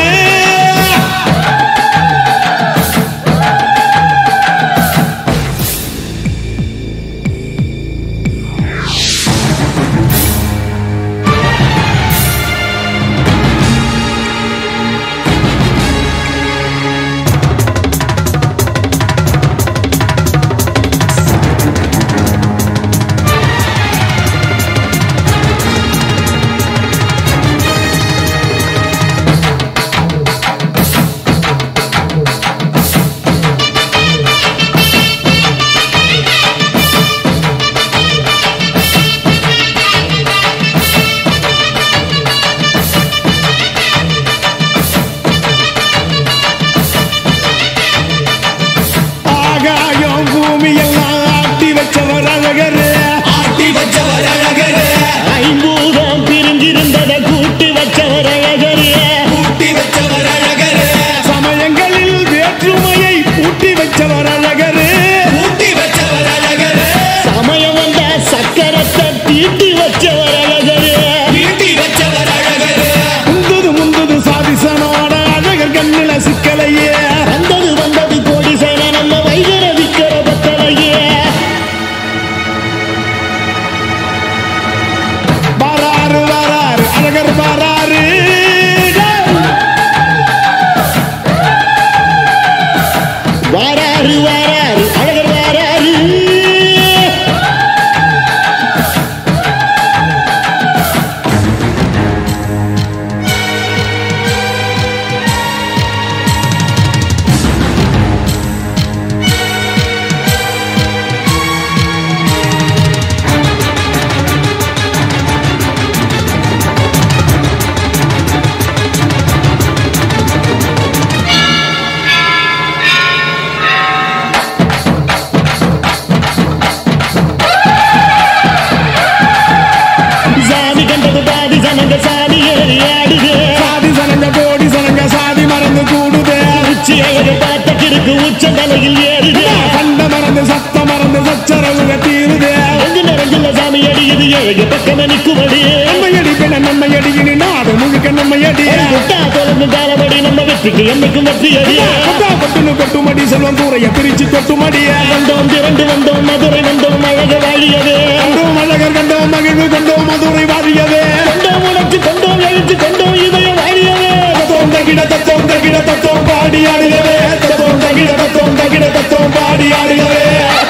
ஆகாயம் பூமி எல்லாம் ஆட்டி வச்சவர் அழகர் ஆட்டி வச்சவர் அழகர் ஐம்பூதம் பிரிஞ்சிருந்தத கூட்டி வச்சவர் அழகரு ஊட்டி வச்சவர் அழகர் சமயங்களில் வேற்றுமையை ஊட்டி வச்சவர் அழகர் ஊட்டி வச்சவர் அழகர் சமயம் வந்த சக்கரத்தை தீட்டி வச்சவர் அழகரு வீட்டி வச்சவர் அழகர் முந்தது முந்தது சாதிசனோட அழகர் கண்ணில சிக்கலையே வந்தது வந்தது கோடி சேன நம்ம வைகர விக்கிற பத்தலையே வராரு வராரு அழகர் வராரு வாராரு வாராரு அழகர் வாராரு சாதி கண்டது பாதி சனங்க சாதி ஏறி ஆடுது சாதி சனங்க கோடி சனங்க சாதி மறந்து கூடுதே உச்சி அழகு பார்த்த கிறுக்கு உச்ச தலையில் ஏறுது கண்ட மறந்து சத்த மறந்து சச்சரவுக தீருதே எங்கு நிறைஞ்சுள்ள சாமி அடியுது ஏழு பக்கம் நிற்குமடி நம்மையடி பின்ன நம்மையடி இனி நாடு முழுக்க நம்மையடி விட்டா தொடர்ந்து காலபடி நம்ம வெற்றிக்கு என்னைக்கும் வெற்றி அடி கொட்டா கொட்டுன்னு கொட்டுமடி செல்வம் கூரைய பிரிச்சு கொட்டுமடிய வந்தோம் திரண்டு வந்தோம் மதுரை வந்தோம் அழக வாழியவே கண்டோம் அழகர் கண்டோம் மகிழ்வு கண்டோம் மதுரை வாழியவே கொண்டோம் உணர்ச்சி கொண்டோம் எழுச்சி கொண்டோம் இதய வாழியவே தத்தோம் தகிட தத்தோம் தகிட தத்தோம் பாடி ஆடுகவே தத்தோம் தகிட தத்தோம் தகிட தத்தோம் பாடி ஆடுகவே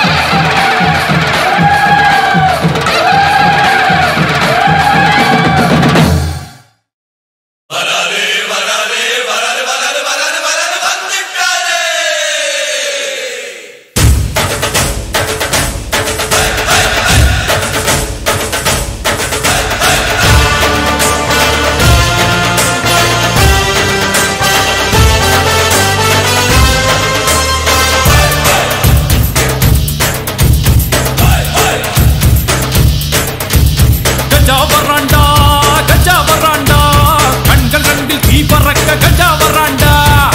கஜா வராண்டா கஜா வராண்டா கண்கள் ரெண்டில் தீ பறக்க கஜா வராண்டா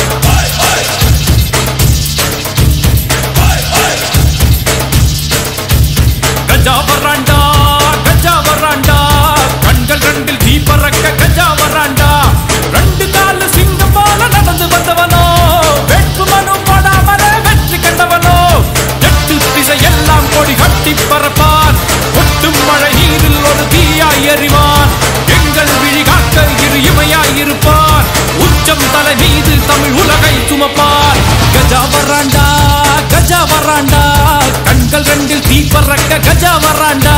கஜா வராண்டா கஜா வராண்டா கண்கள் ரெண்டில் தீ பறக்க கஜா வராண்டா ரெண்டு காலு சிங்கம் போல நடந்து வந்தவனோ வெட்பு மனு போடாமலே வெற்றி கண்டவனோ எட்டு திசை எல்லாம் கொடி கட்டி பறப்பான் ஒட்டும் மழை நீரில் ஒரு தீயாய் எறிவான் எங்கள் விழி காக்க இரு இமையாய் இருப்பான் உச்சம் தலை மீது தமிழ் உலகை சுமப்பான் கஜா வராண்டா கஜா வராண்டா கண்கள் ரெண்டில் தீ பறக்க கஜா வராண்டா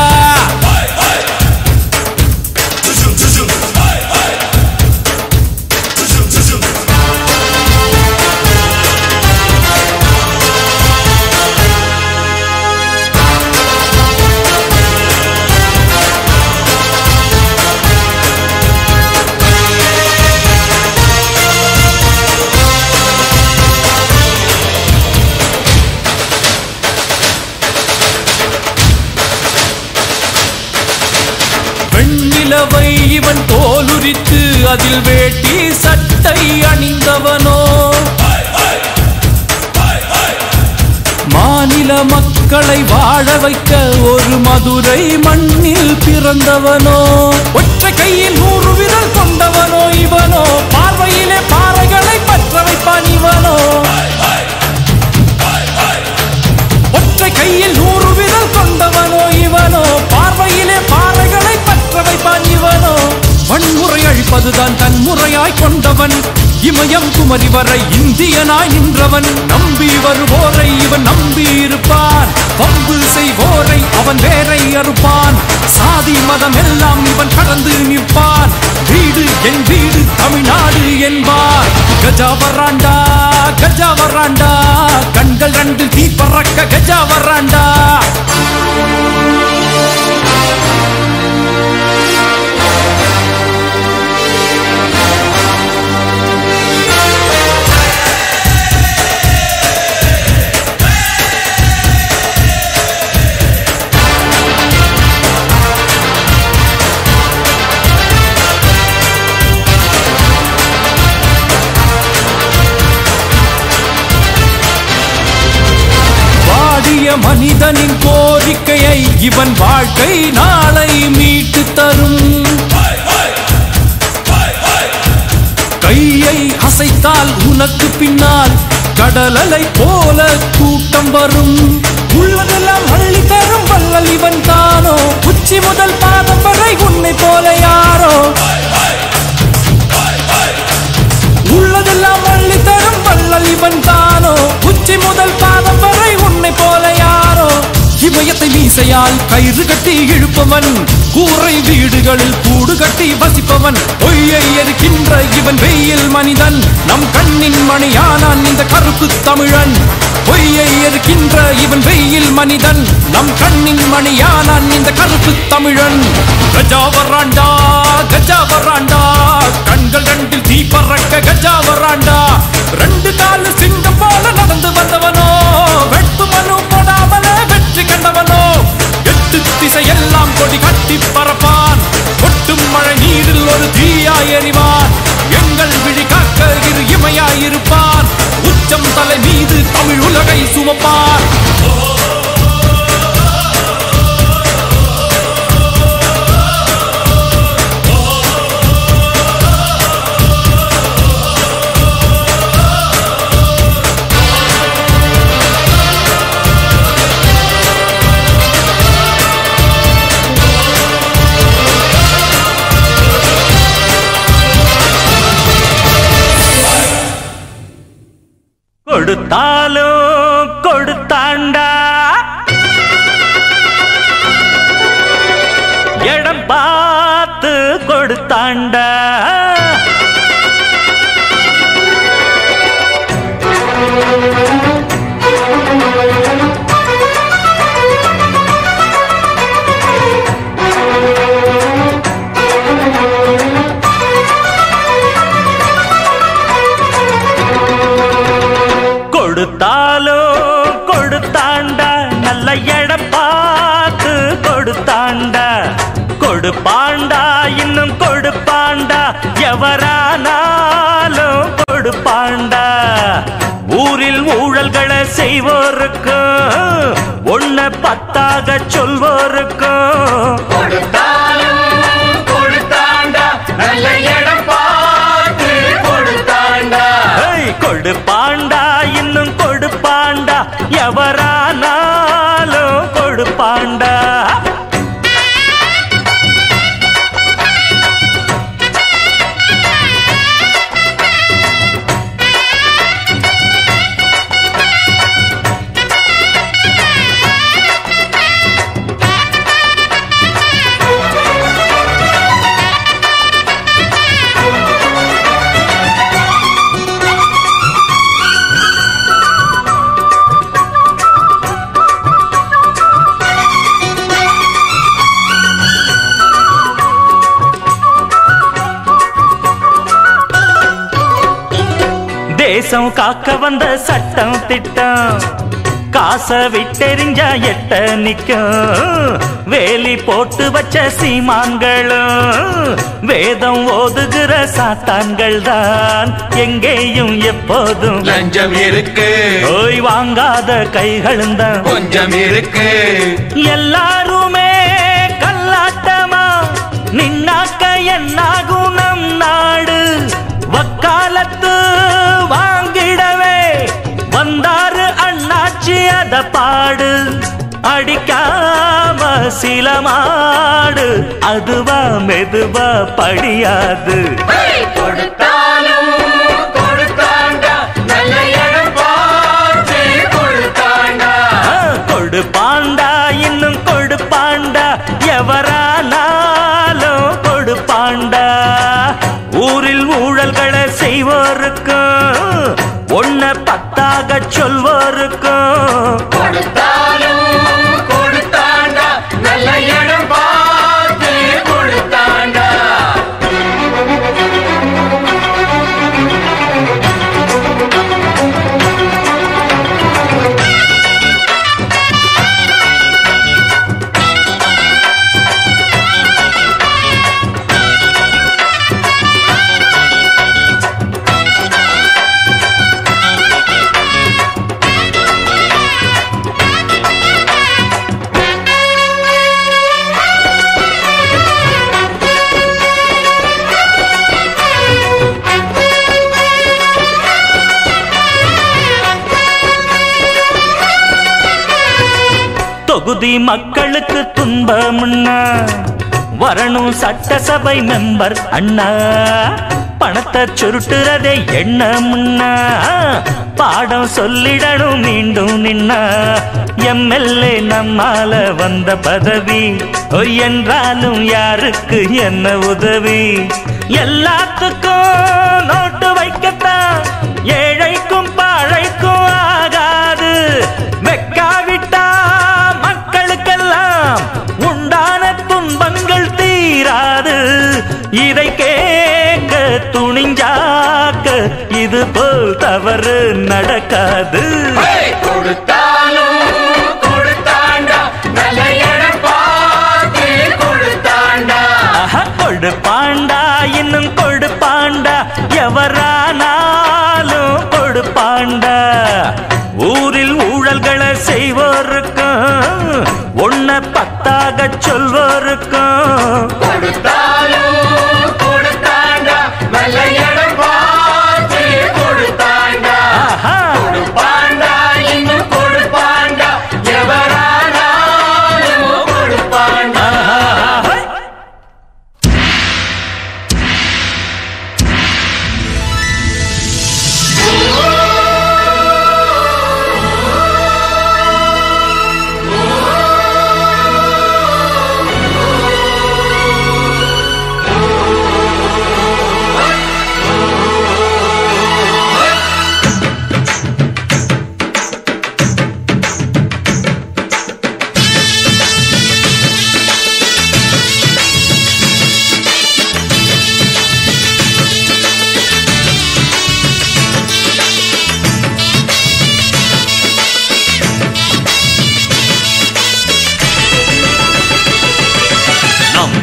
வெண்ணிலவை இவன் தோலுரித்து அதில் வேட்டி சட்டை அணிந்தவனோ மாநில மக்களை வாழ வைக்க ஒரு மதுரை மண்ணில் பிறந்தவனோ ஒற்றை கையில் நூறு விரல் கொண்டவனோ இவனோ பார்வையிலே பாறைகளை பற்ற வைப்பான் இவனோ ஒற்றை கையில் நூறு விரல் கொண்டவனோ இவனோ பார்வையிலே பாறைகளை பற்ற வைப்பான் இவனோ வன்முறை அழிப்பதுதான் தன் முறையாய் கொண்டவன் இமயம் குமரி வரை இந்தியனாய் நின்றவன் நம்பி வருவோரை இவன் நம்பி இருப்பான் பம்பு செய்வோரை அவன் வேரை அறுப்பான் சாதி மதம் எல்லாம் இவன் கடந்து நிற்பான் வீடு என் வீடு தமிழ்நாடு என்பார் கஜா வராண்டா கஜா வராண்டா கண்கள் ரெண்டு தீ பறக்க கஜா வராண்டா வாடிய மனிதனின் கோரிக்கையை இவன் வாழ்க்கை நாளை மீட்டு தரும் கையை அசைத்தால் உனக்கு பின்னால் கடலலை போல கூட்டம் வரும் உள்ளதெல்லாம் அள்ளி தரும் வல்லல் இவன் தானோ உச்சி முதல் பாதம் வரை உன்னை போல யாரோ உள்ளதெல்லாம் அள்ளி தரும் வல்லல் இவன் தானோ உச்சி முதல் பாதம் வரை உன்னை போல யாரோ இமயத்தை மீசையால் கயிறு கட்டி இழுப்பவன் கூரை வீடுகளில் கூடு கட்டி வசிப்பவன் பொய்யை எரிக்கின்ற இவன் வெயில் மனிதன் நம் கண்ணின் மணியானான் இந்த கருப்பு தமிழன் பொய்யை எரிக்கின்ற இவன் வெயில் மனிதன் நம் கண்ணின் மணியானான் இந்த கருப்பு தமிழன் கஜா வராண்டா கஜா வராண்டா கண்கள் ரெண்டில் தீ பறக்க கஜா வராண்டா ரெண்டு காலு சிங்கம் போல நடந்து வந்தவனோ வெட்டு மனு போடாமலே வெற்றி கண்டவனோ எட்டு திசை எல்லாம் கொடி கட்டி பறப்பான் கொட்டும் மழை நீரில் ஒரு தீயாய் எறிவான் எங்கள் விழி காக்க இரு இமையாயிருப்பான் உச்சம் தலை மீது தமிழ் உலகை சுமப்பான் கொடுத்தாலும் கொடுத்தாண்டா இடம் பார்த்து கொடுத்தாண்டா கொடுத்தாலும் கொடுத்தாண்டா நல்ல இடம் பார்த்து கொடுத்தாண்டா கொடுப்பாண்டா இன்னும் கொடுப்பாண்டா எவரானாலும் கொடுப்பாண்டா ஊரில் ஊழல்களை செய்வோருக்கும் ஒன்ன பத்தாக சொல்வோருக்கும் கொடுத்தாண்டா நல்ல இடம் பார்த்து கொடுத்தாண்டா ஏய், கொடுப்பாண்டா இன்னும் கொடுப்பாண்டா எவரானாலும் கொடுப்பாண்டா தேசம் காக்க வந்த சட்டம் திட்டம் காசை விட்டெறிஞ்சா எட்ட நிக்கும் வேலி போட்டு வச்ச சீமான்களும் வேதம் ஓதுகிற சாத்தான்கள் தான் எங்கேயும் எப்போதும் லஞ்சம் இருக்கு ஓய் வாங்காத கைகளும் தான் கொஞ்சம் இருக்கு எல்லாருமே கல்லாட்டமா நின்னாக்க என்னாகும் நம் நாடு வக்காலத்து வாங்கிடவே வந்தாரு அண்ணாச்சி அத பாடு அடிக்காம சில மாடு அதுவா மெதுவா படியாது கொடுத்தாலும் கொடுத்தாண்டா நல்ல இடம் பார்த்து கொடுத்தாண்டா ஆ, கொடுப்பாண்டா இன்னும் கொடுப்பாண்டா எவரானாலும் கொடுப்பாண்டா ஊரில் ஊழல்களை செய்வோருக்கும் ஒன்ன பத்தாக சொல்வோருக்கும் கொடுத்தாலும் கொடுத்தாண்டா நல்ல இடம் பார்த்து கொடுத்தாண்டா தொகுதி மக்களுக்கு துன்பம்னா வரணும் சட்டசபை மெம்பர் அண்ணா பணத்தை சுருட்டுறதே எண்ணம்னா பாடம் சொல்லிடணும் மீண்டும் நின்னா எம்எல்ஏ நம்மால வந்த பதவி ஒய் என்றாலும் யாருக்கு என்ன உதவி எல்லாத்துக்கும் நோட்டு வைக்கத்தான் ஏழைக்கும் பாழைக்கும் ஆகாது வெக்காவிட்டா மக்களுக்கெல்லாம் உண்டான துன்பங்கள் தீராது இதை கேட்க துணிஞ்சாக்க இது போல் தவறு நடக்காது கொடுத்தாலும் கொடுத்தாண்டா நல்ல இடம் பார்த்து கொடுத்தாண்டா ஆஹா, கொடுப்பாண்டா இன்னும் கொடுப்பாண்டா எவரானாலும் கொடுப்பாண்டா ஊரில் ஊழல்களை செய்வோருக்கும் ஒன்ன பத்தாக சொல்வோருக்கும் கொடுத்தாலும் கொடுத்தாண்டா நல்ல இடம் பார்த்து கொடுத்தாண்டா ஆஹா. கொடுப்பாண்டா இன்னும் கொடுப்பாண்டா எவரானாலும் கொடுப்பாண்டா ஆஹா. ஓ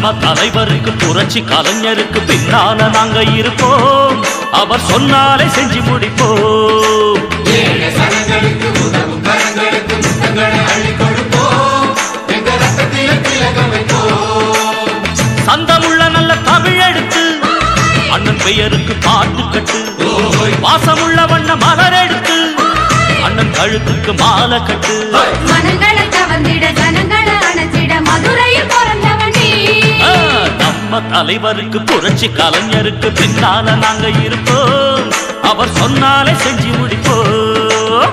நம்ம தலைவருக்கு புரட்சி கலைஞருக்கு பின்னால நாங்க இருப்போம் அவர் சொன்னாலே செஞ்சு முடிப்போம் ஏழை சனங்களுக்கு உதவும் கரங்களுக்கு முத்தங்களை அள்ளி கொடுப்போம் எங்க ரத்தத்தில திலகம் வைப்போம் சந்தமுள்ள நல்ல தமிழ் எடுத்து அண்ணன் பெயருக்கு பாட்டு கட்டு வாசமுள்ள வண்ண மலர் எடுத்து அண்ணன் கழுத்துக்கு மாலை கட்டு மனங்களை கவர்ந்திட ஜனங்களை அணைச்சிட மதுரையில் பிறந்தவன் நீ ஆ, நம்ம தலைவருக்கு புரட்சி கலைஞருக்கு பின்னால நாங்க இருப்போம் அவர் சொன்னாலே செஞ்சு முடிப்போம்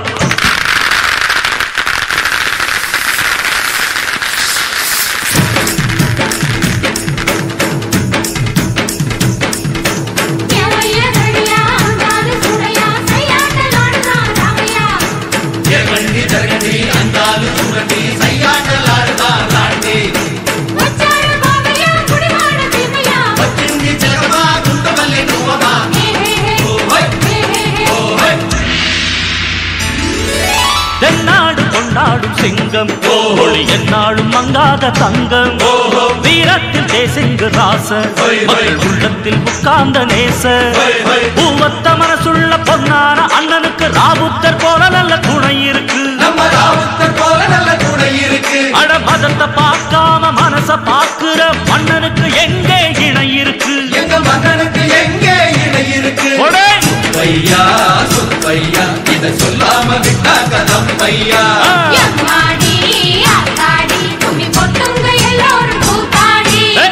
எவைய கடியா நாலு சுடையா சையாட்டலாடுதான் ராமையா எவண்டி தரகண்டி அந்தாலு சுரண்டி சையாட்டலாடுதான் ராண்டி வச்சாடு பாவையா குடிவாட தீமையா பச்சிண்டி ஜெகமா குண்டமல்லி நூவமா ஹே ஹே ஹே ஓஹோய் ஹே ஹே ஹே ஓஹோய் தென்னாடு கொண்டாடும் சிங்கம் ஒளி என்னாடும் மங்காத தங்கம் வீரத்தில் தேசிங்கு ராச மக்கள் உள்ளத்தில் உட்கார்ந்த நேச பூவத்த மனசுள்ள பொன்னான அண்ணனுக்கு ராபுத்தர் போல நல்ல துணை இருக்கு நம்ம ராவுத்தர் போல நல்ல துணை இருக்கு அட மதத்தை பார்க்காம மனச பாக்குற மன்னனுக்கு எங்கே இணை இருக்கு எங்க மகனுக்கு எங்கே இணை இருக்கு ஒடே! பையா சுப்பையா இத சொல்லாம விட்டாங்க நம் பையா ஆ, எம்மாடி ஆத்தாடி கும்மி கொட்டுங்க எல்லோரும் கூத்தாடி ஏ,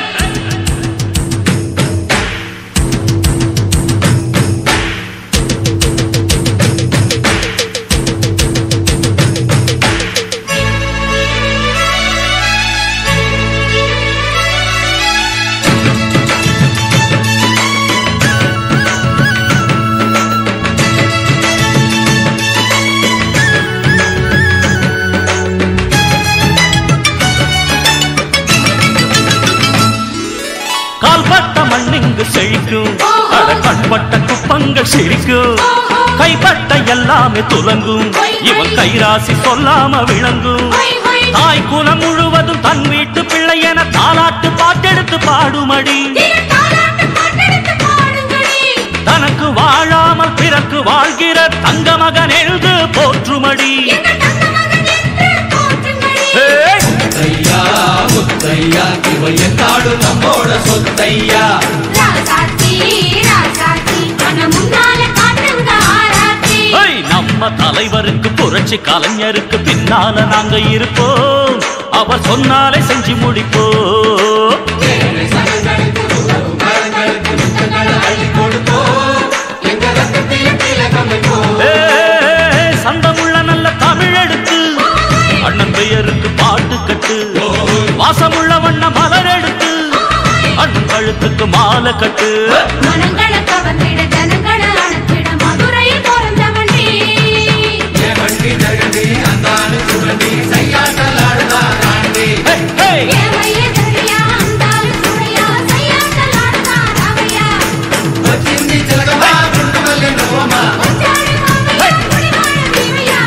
கால்பட்ட மண்ணிங்கு செழிக்கும் அட கண்பட்ட குப்பங்கள் சிரிக்கும் கைப்பட்ட எல்லாமே துலங்கும் இவன் கைராசி சொல்லாம விளங்கும் ஹொய் ஹொய் தாய் குலம் முழுவதும் தன் வீட்டு பிள்ளை என தாலாட்டு பாட்டெடுத்து பாடுமடி திரு தாலாட்டு பாட்டெடுத்து பாடுங்கடி தனக்கு வாழாமல் பிறக்கு வாழ்கிற தங்க மகன் எழுது போற்றுமடி எங்க தங்க மகன் என்று போற்றுங்கடி ஏய்! முத்தையா முத்தையா இவ என்னாடு நம்மோட சொத்தையா ராசாத்தி ராசாத்தி அண்ணா முன்னால காட்டுங்க ஆராத்தி ஏய், நம்ம தலைவருக்கு புரட்சி கலைஞருக்கு பின்னால நாங்க இருப்போம் அவர் சொன்னாலே செஞ்சு முடிப்போம் ஏழை சனங்களுக்கு உதவும் கரங்களுக்கு முத்தங்களை அள்ளி கொடுப்போம் எங்க ரத்தத்தில திலகம் வைப்போம் ஏய், சந்தமுள்ள நல்ல தமிழ் எடுத்து அண்ணன் பெயருக்கு பாட்டு கட்டு வாசமுள்ள வண்ண மலர் எடுத்து அண்ணன் கழுத்துக்கு மாலை கட்டு மனங்களை கவர்ந்திட ஜனங்களை அணைச்சிட மதுரையில் பிறந்தவன் நீ ஏவண்டி தரகண்டி அந்தானு சுரண்டி சையாட்டலாடுதான் ராண்டி ஏய், ஏய்! ஏவைய கடியா அந்தாலு சுடையா சையாட்டலாடுதான் Ramaiah பச்சிண்டி ஜெகமா குண்டமல்லி நூவமா வச்சாடு பாவையா குடிவாட தீமையா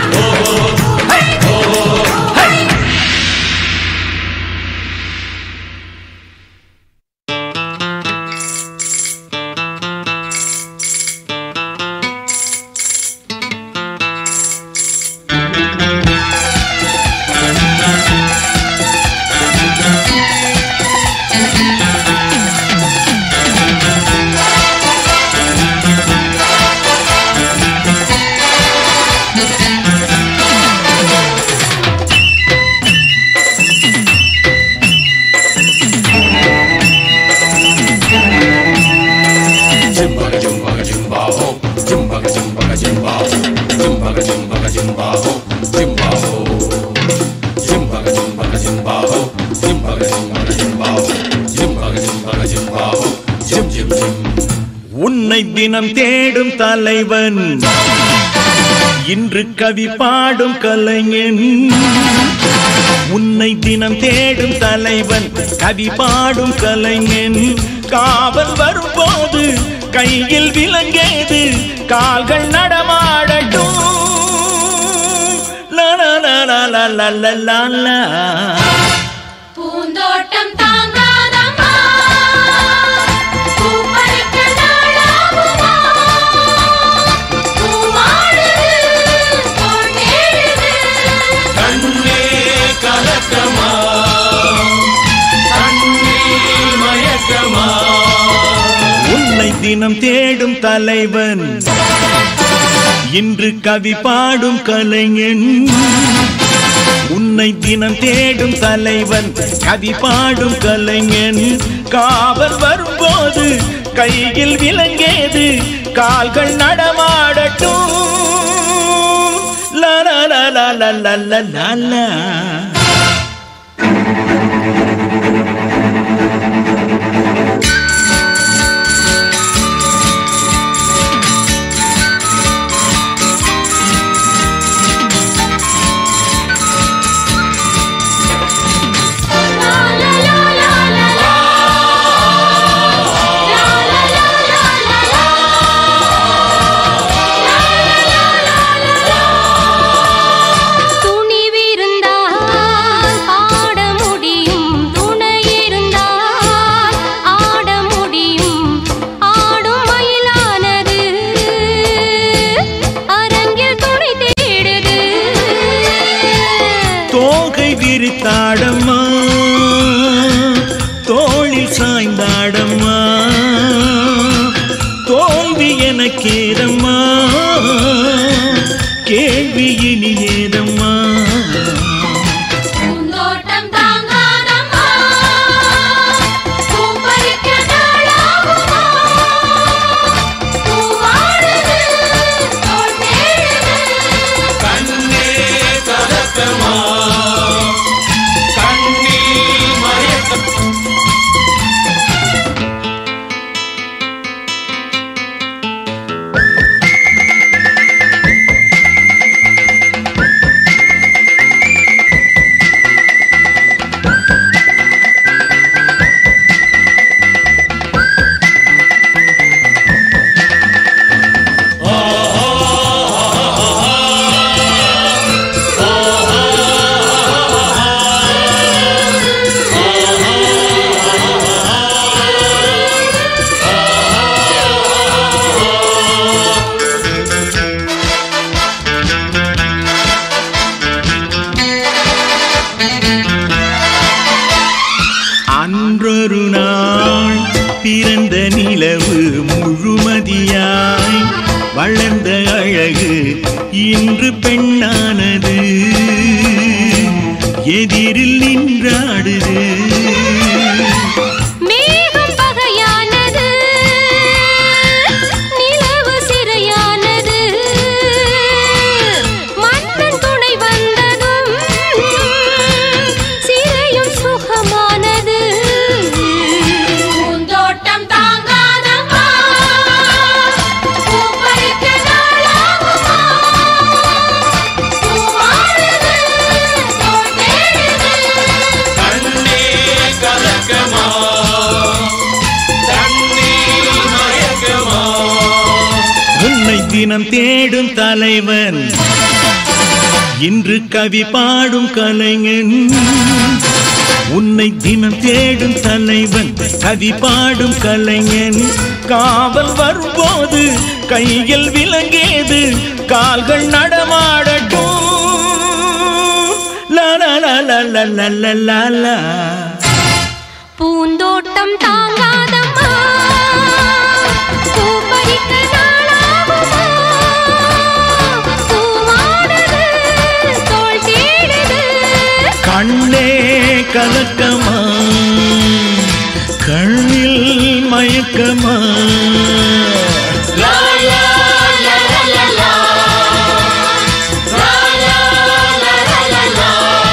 Jimbaga jimbaga jimbaho, jimbaga jimbaga jimbaho, jimbaga jimbaga jimbaho, jimbaho. Jimbaga jimbaga jimbaho, jimbaga jimbaga jimbaho, jimbaga jimbaga jimbaho, jim jim jim. உன்னை தினம் தேடும் தலைவன் இன்று கவி பாடும் கலைஞன் உன்னை தினம் தேடும் தலைவன் கவி பாடும் கலைஞன் காவல் வரும்போது கையில் விலங்கேது கால்கள் நடமாடட்டும் லா, லா, லா, லா, லா, லா, லா, லா, லா. பூந்தோட்டம் தாங்காதம்மா தினம் தேடும் தலைவன் இன்று கவி பாடும் கலைஞன் உன்னை தினம் தேடும் தலைவன் கவி பாடும் கலைஞன் காவல் வரும்போது கையில் விலங்கேது கால்கள் நடமாடட்டும் லா லா லா லா லா லா லா லா லா துணிவிருந்தால் பாட முடியும் துணை இருந்தால் ஆட முடியும் ஆடும் மயிலானது அரங்கில் துணை தேடுது தோகை விரித்தாடம்மா தோளில் சாய்ந்தாடம்மா தோல்வி எனக்கேதம்மா கேள்வி இனி ஏதம்மா பூந்தோட்டம் தாங்காதம்மா பூப்பறிக்க நாளாகுமா பூவாடுது தோள் தேடுது கண்ணே கலக்கமா கண்ணில் மயக்கம் அன்றொரு நாள் பிறந்த நிலவு முழுமதியாய் வளர்ந்த அழகு இன்று பெண்ணானது எதிரில் நின்றாடுது மேகம் பகையானது நிலவு சிறையானது மன்னன் துணை வந்ததும் சிறையும் சுகமானது பூந்தோட்டம் தாங்காதம்மா பூப்பறிக்க நாளாகுமா பூவாடுது தோள் தேடுது கண்ணே கலக்கமா கண்ணில் மயக்கமா உன்னை தினம் தேடும் தலைவன் இன்று கவி பாடும் கலைஞன் உன்னை தினம் தேடும் தலைவன் கவி பாடும் கலைஞன் காவல் வரும்போது கையில் விலங்கேது கால்கள் நடமாடட்டும் லா லா லா லா லா லா லா லா லா பூந்தோட்டம் தாங்காதம்மா பூப்பறிக்க நாளாகுமா பூவாடுது தோள் தேடுது கண்ணே கலக்கமா கண்ணில் மயக்கமா லா லா லா லா லா லா லா லா லா லா லா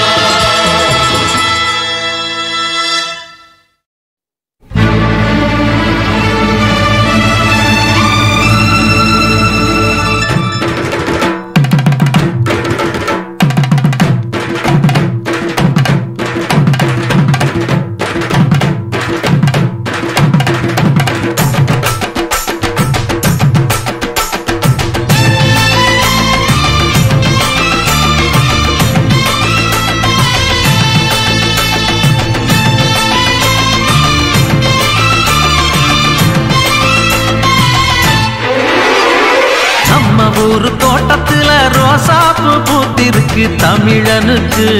நம்ம ஊரு தோட்டத்துல ரோசாப்பு பூத்திருக்கு தமிழனுக்கு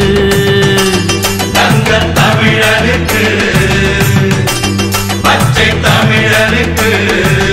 தங்க தமிழனுக்கு பச்சை தமிழனுக்கு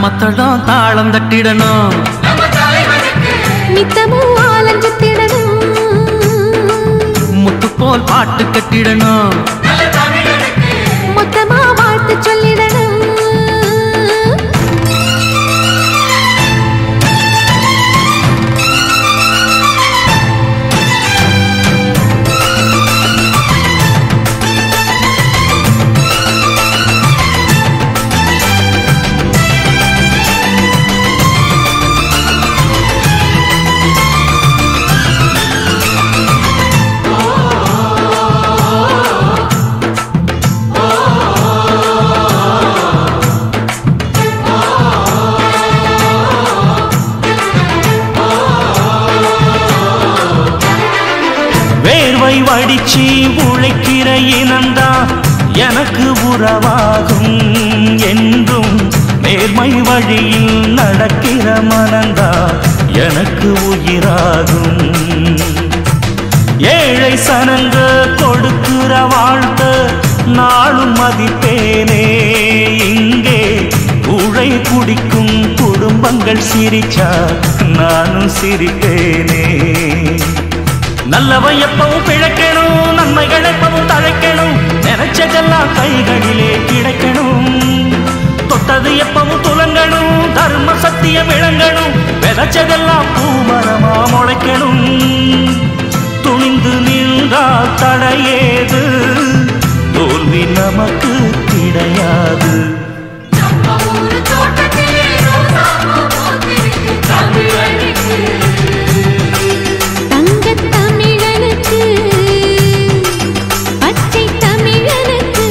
மத்தளம் தாளம் தட்டிடணும் நித்தமும் ஆலஞ்சு திடணும் முத்து போல் பாட்டு கட்டிடணும் மொத்தமா வாழ்த்து சொல்லிடணும் வேர்வை வடிச்சு உழைக்கிற இனந்தா எனக்கு உறவாகும் என்றும் நேர்மை வழியில் நடக்கிற மனந்தா எனக்கு உயிராகும் ஏழை சனங்க கொடுக்கிற வாழ்த்து நாளும் மதிப்பேனே இங்கே உழை குடிக்கும் குடும்பங்கள் சிரிச்சா நானும் சிரிப்பேனே நல்லவன் எப்பவும் பிழைக்கணும் நன்மைகள் எப்பவும் தழைக்கணும் நினைச்சதெல்லாம் கைகளிலே கிடைக்கணும் தொட்டது எப்பவும் துலங்கணும் தர்ம சத்தியம் விளங்கணும் விதைச்சதெல்லாம் பூமரமா முளைக்கணும் துணிந்து நின்றால் தடையேது தோல்வி நமக்கு கிடையாது தங்கத் தமிழனுக்கு பச்சை தமிழனுக்கு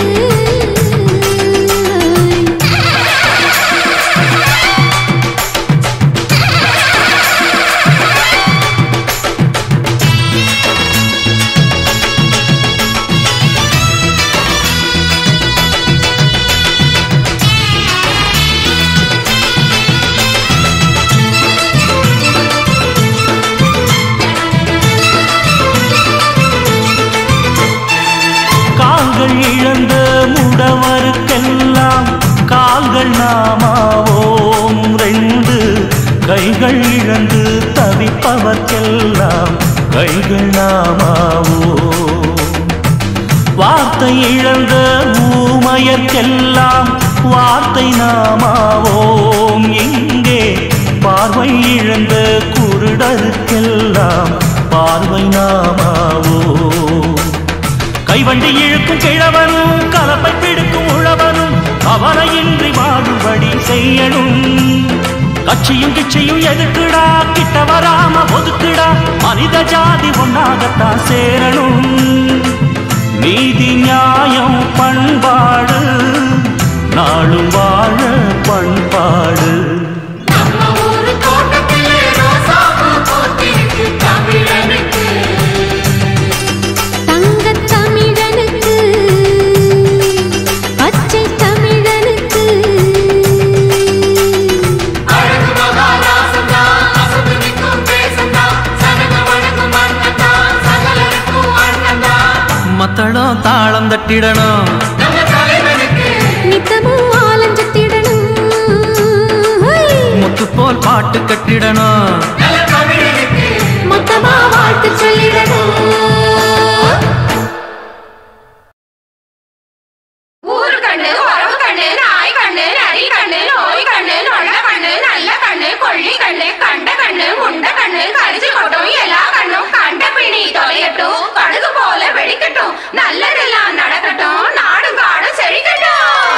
கால்கள் இழந்த முடவருக்கெல்லாம் கால்கள் நாமாவோம் ரெண்டு கைகள் இழந்து தவிப்பவர்க்கெல்லாம் கைகள் நாமாவோ வார்த்தை இழந்த ஊமையர்க்கெல்லாம் வார்த்தை நாமாவோம் இங்கே பார்வை இழந்த குருடருக்கெல்லாம் பார்வை நாமாவோ கைவண்டி இழுக்கும் கிழவனும் கலப்பை பிடிக்கும் உழவனும் கவலையின்றி வாழும்படி செய்யணும் கட்சியும் கிச்சையும் எதுக்குடா கிட்ட வராம ஒதுக்குடா மனித ஜாதி ஒன்னாகத்தான் சேரணும் நீதி நியாயம் பண்பாடு நாளும் வாழ பண்பாடு தங்கத் தமிழனுக்கு பச்சை தமிழனுக்கு மத்தளம் தாளம் தட்டிடணும் நித்தமும் ஆலஞ்சு திடணும் முத்து போல் பாட்டு கட்டிடணும் மொத்தமா வாழ்த்து சொல்லிடணும் ஊரு கண்ணு உறவு கண்ணு நாய் கண்ணு நரி கண்ணு நோய் கண்ணு நொல்ல கண்ணு நல்ல கண்ணு கொள்ளி கண்ணு கண்ட கண்ணு முண்ட கண்ணு கரிச்சு கொட்டும் எல்லா கண்ணும் கண்ட பிணி தொலையட்டும் கடுகு போல வெடிக்கட்டும் நல்லதெல்லாம் நடக்கட்டும் நாடும் காடும் செழிக்கட்டும்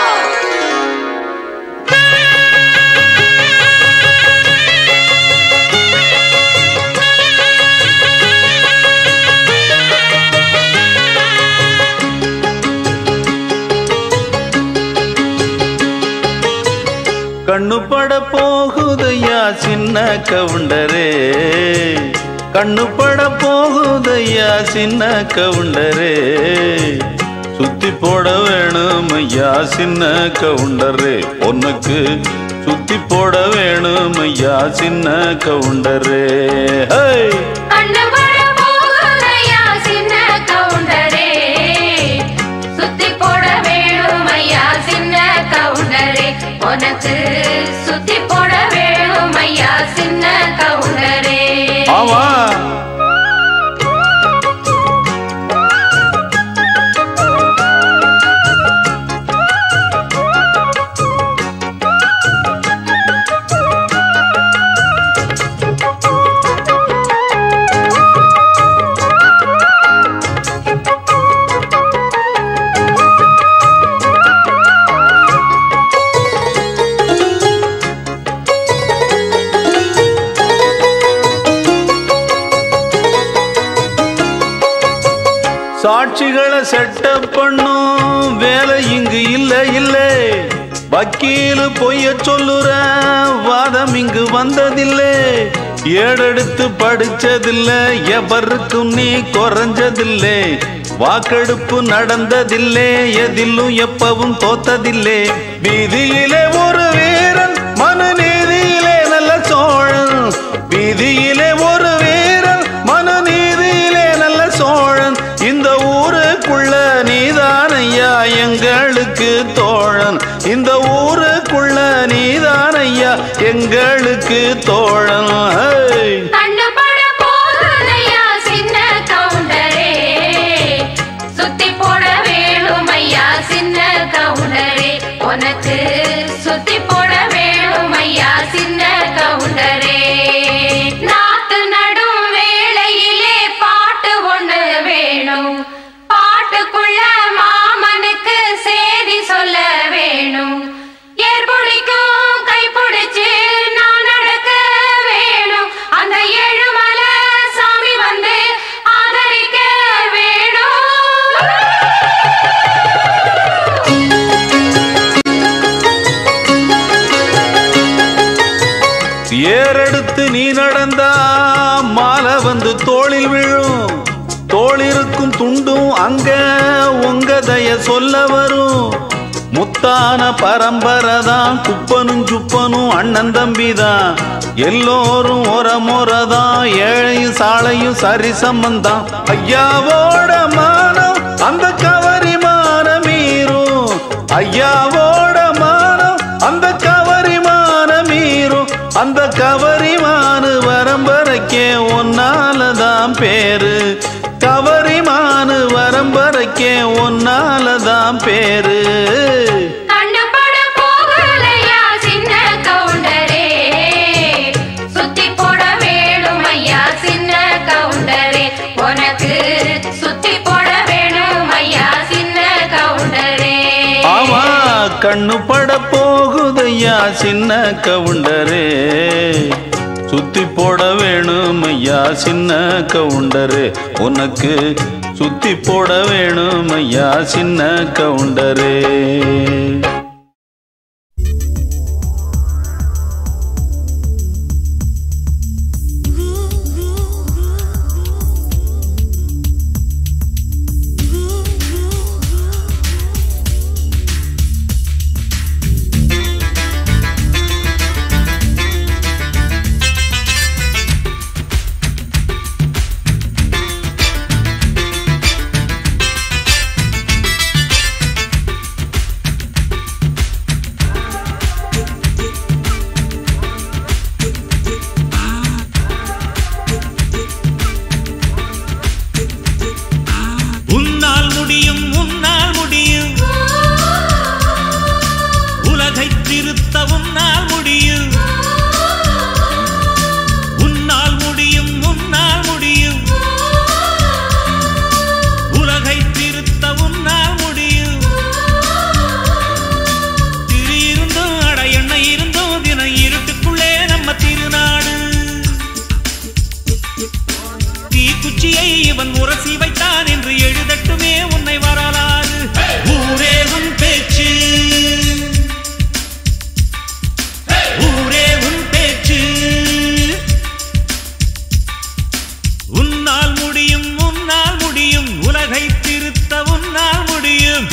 கண்ணு பட போகுதையா சின்ன கவுண்டரே கண்ணு பட போகுதையா சின்ன கவுண்டரே சுத்தி போட வேணும் ஐயா சின்ன கவுண்டரே பொண்ணுக்கு சுத்தி போட வேணும் ஐயா சின்ன கவுண்டரே ஹே கண்ணு பட போகுதையா சின்ன கவுண்டரே சுத்தி போட வேணும் ஐயா சின்ன கவுண்டரே உனக்கு சுத்தி சாட்சிகளை செட்டப் பண்ணும் வேலை இங்கு இல்ல இல்ல வக்கீலு பொய்ய சொல்லுற வாதம் இங்கு வந்ததில்லை ஏடெடுத்து படிச்சதில்ல எவருக்கும் நீ குறைஞ்சதில்லை வாக்கெடுப்பு நடந்ததில்லை எதிலும் எப்பவும் தோத்ததில்லை வீதியிலே ஒரு வீரன் மனு நீதியிலே நல்ல சோழன் வீதியிலே ஒரு வீரன் மனு நீதியிலே நல்ல சோழன் இந்த ஊருக்குள்ள நீதானையா எங்களுக்கு தோழன் இந்த ஊருக்குள்ள நீதானையா எங்களுக்கு தோழன் ஹே! கண்ணுபட போகுதையா சின்ன கவுண்டரே சுத்தி போட வேணுமையா சின்ன கவுண்டரே உனக்கு சுத்தி போட வேணுமையா சின்ன கவுண்டரே நாத்து நடும் வேளையிலே பாட்டு ஒண்ணு வேணும் பாட்டுக்குள்ள மாமனுக்கு செய்தி சொல்ல வேணும் ஏற்புடிக்கும் கைப்பிடிச்சு நான் நடக்க வேணும் அந்த ஏழுமலை சாமி வந்து ஆதரிக்க வேணும் ஏறெடுத்து நீ நடந்தா மாலை வந்து தோளில் விழும் தோளிருக்கும் துண்டும் அங்க உங்க தய சொல்ல வரும் முத்தான பரம்பரை தான் குப்பனும் சுப்பனும் அண்ணன் தம்பி தான் எல்லோரும் ஒரு முறை தான் ஏழையும் சாலையும் சரி சம்பந்தம் ஐயாவோட மானம் அந்த கவரி மானம் மீறும் ஐயாவோட மானம் அந்த கவரி மானம் மீறும் அந்த கவரிமானு வரம்பரைக்கே ஒன்னாலதான் பேரு கவரிமானு வரம்பரைக்கே ஒன்னாலதான் பேரு கண்ணுபட போகலையா சின்ன கவுண்டரே சுத்தி போட வேணுமையா சின்ன கவுண்டரே உனக்கு சுத்தி போட வேணுமையா சின்ன கவுண்டரே ஆமா கண்ணு பட போகுதையா சின்ன கவுண்டரே சுத்தி போட வேணும் ஐயா சின்ன கவுண்டரே உனக்கு சுத்தி போட வேணும் ஐயா சின்ன கவுண்டரே உன்னால் முடியும் உன்னால் முடியும் உலகை திருத்த உன்னால் முடியும் உன்னால் முடியும் உன்னால் முடியும் உலகை திருத்த உன்னால் முடியும் திரு இருந்தும் அட எண்ணெய் இருந்தும் தின இருட்டுக்குள்ளே நம்ம திருநாடு தீக்குச்சியை இவன் உரசி வைத்தான் என்று எழுதட்டுமே உன்னை வரலாறு ஊரே உன் பேச்சு ஊரே உன் பேச்சு உன்னால் முடியும் உன்னால் முடியும் உலகை திருத்த உன்னால் முடியும்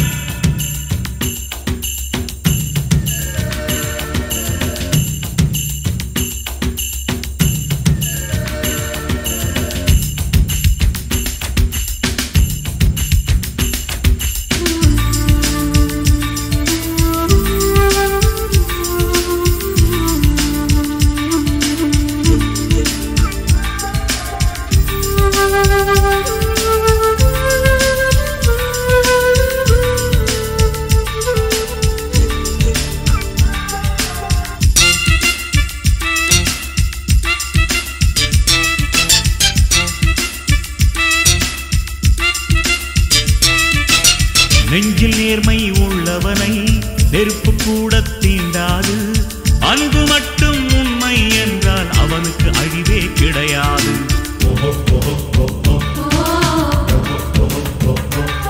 நெஞ்சில் நேர்மை உள்ளவனை நெருப்பு கூட தீண்டாது அன்பு மட்டும் உண்மை என்றால் அவனுக்கு அழிவே கிடையாது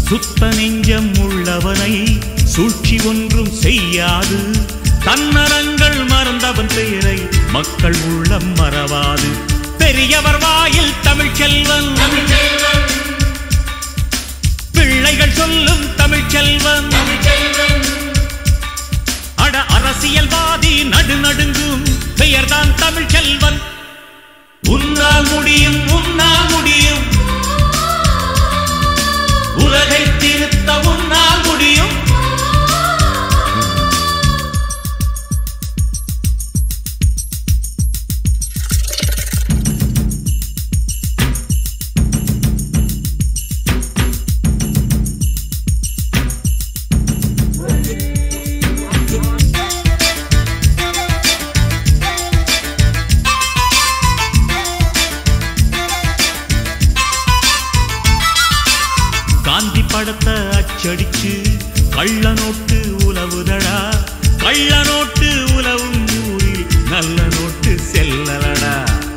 சுத்த நெஞ்சம் உள்ளவனை சூழ்ச்சி ஒன்றும் செய்யாது தன்னரங்கள் மறந்தவன் பெயரை மக்கள் உள்ளம் மறவாது பெரியவர் வாயில் தமிழ்ச் செல்வன் பிள்ளைகள் சொல்லும் தமிழ்ச் செல்வன் அட அரசியல்வாதி நடுநடுங்கும் பெயர்தான் தமிழ்ச் செல்வன் உன்னால் முடியும் உன்னால் முடியும் உலகை திருத்த உன்னால் முடியும் காந்தி படத்தை அச்சடிச்சு கள்ள நோட்டு உலவுதடா கள்ள நோட்டு உலவும் ஊரில் நல்ல நோட்டு செல்லலடா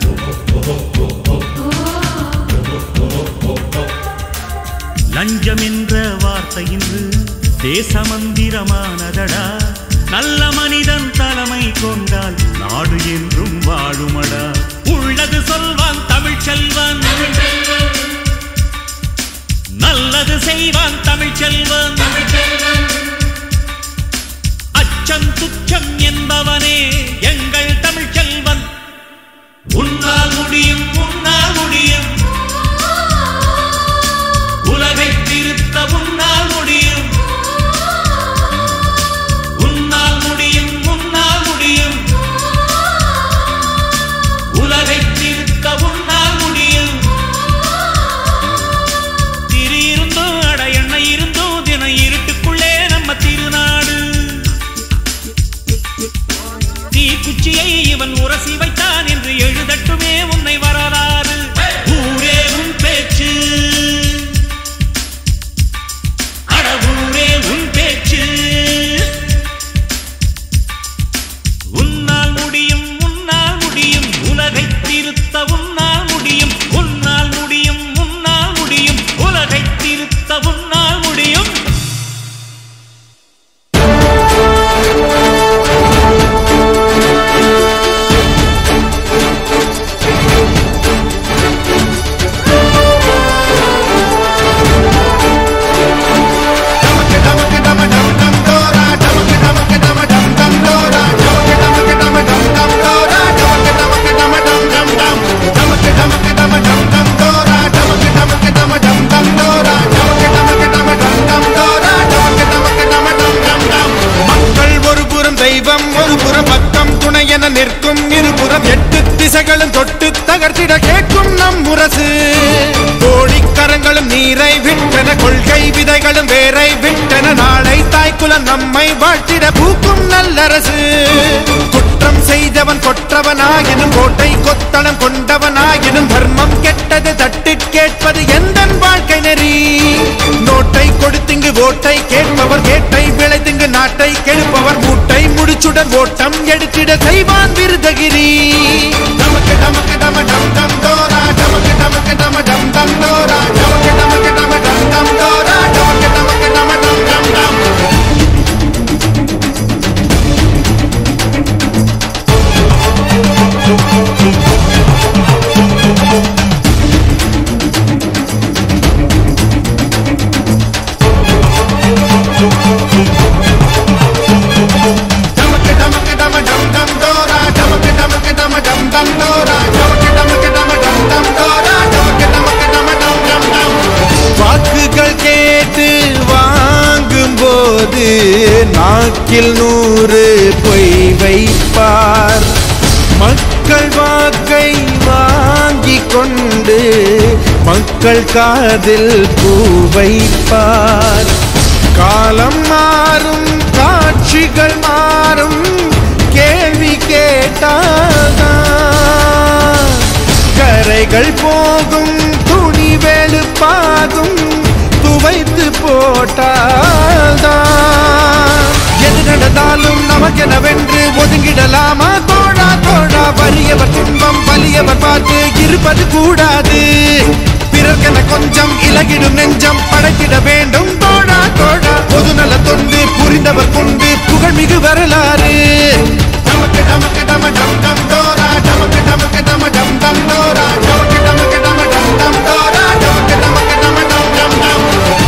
லஞ்சம் என்ற வார்த்தை இன்று தேச மந்திரமானதடா நல்ல மனிதன் தலைமை கொண்டால் நாடு என்றும் வாழுமடா உள்ளது சொல்வான் தமிழ்ச் செல்வன் நல்லது செய்வான் தமிழ்ச் செல்வன் அச்சம் துச்சம் என்பவனே எங்கள் தமிழ்ச் செல்வன் உன்னால் முடியும் உன்னால் முடியும் உலகை திருத்த உன்னால் முடியும் உன்னால் முடியும் உன்னால் முடியும் உலகை திருத்த உன்னால் முடியும் திரு இருந்தும் அட எண்ணெய் இருந்தும் தினம் இருட்டுக்குள்ளே நம்ம திருநாடு தீக்குச்சியை இவன் உரசி வைத்தான் என்று எழுதட்டுமே உன்னை வரலாறு ஊரே உன் பேச்சு அட ஊரே உன் பேச்சு உன்னால் முடியும் உன்னால் முடியும் உலகை திருத்த உன்னால் முடியும் உன்னால் முடியும் உன்னால் முடியும் உலகை திருத்த உன்னால் முடியும் மக்கள் ஒரு புறம் தெய்வம் ஒரு புறம் பக்கம் துணை என நிற்கும் இருபுறம் எட்டு திசைகளும் தொட்டு தகர்த்திட கேட்கும் நம் முரசு கோழிக்கரங்களும் நீரை விட்டன கொள்கை விதைகளும் வேரை விட்டன நாளை தாய்க்குலம் நம்மை வாழ்த்திட பூக்கும் நல்லரசு குற்றம் செய்தவன் கொற்றவனாயினும் கோட்டை கொத்தளம் கொண்டவனாயினும் தர்மம் கெட்டது தட்டு கேட்பது எந்த வாழ்க்கை நெறி நோட்டை கொடுத்திங்கு ஓட்டை கேட்பவர் கேட்டை விளைத்திங்கு நாட்டை கெடுப்பவர் மூட்டை முடிச்சுடன் ஓட்டம் எடுத்திட செய்வான் விருதகிரி நமக்கு நமக்கு நம டம் டம் தோரா நமக்கு நமக்கு நம டம் டம் தோரா நமக்கு நமக்கு நம டம் டம் தோரா நமக்கு நமக்கு நம டம் டம் டம் நமக்கு நமக்கு நம டம் டம் தோரா நமக்கு நமக்கு நம டம் டம் தோரா நமக்கு நமக்கு நம டம் டம் தோரா நமக்கு நமக்கு நம டம் டம் டம் வாக்குகள் கேட்டு வாங்கும் போது நாக்கில் நூறு பொய் வைப்பார் மக்கள் வாக்கை வாங்கிக் கொண்டு மக்கள் காதில் பூ வைப்பார் காலம் மாறும் காட்சிகள் மாறும் கேள்வி கேட்டாதான் கரைகள் போகும் துணி வெளுப்பாகும் துவைத்து போட்டால்தான் எது நடந்தாலும் நமக்கெனவென்று ஒதுங்கிடலாமா தோழா தோழா வறியவர் துன்பம் வலியவர் பார்த்து இருப்பது கூடாது பிற பிறர்க்கென கொஞ்சம் இலகிடும் நெஞ்சம் படைத்திட வேண்டும் தோழா தோழா பொதுநல தொண்டு புரிந்தவர் கொண்டு புகழ்மிகு வரலாறு டமக்கு டமக்கு டம டம் டம் தோரா டமக்கு டமக்கு டம டம் டம் தோரா டமக்கு டமக்கு டம டம் டம் தோரா டமக்கு டமக்கு டம டம் டம் டம்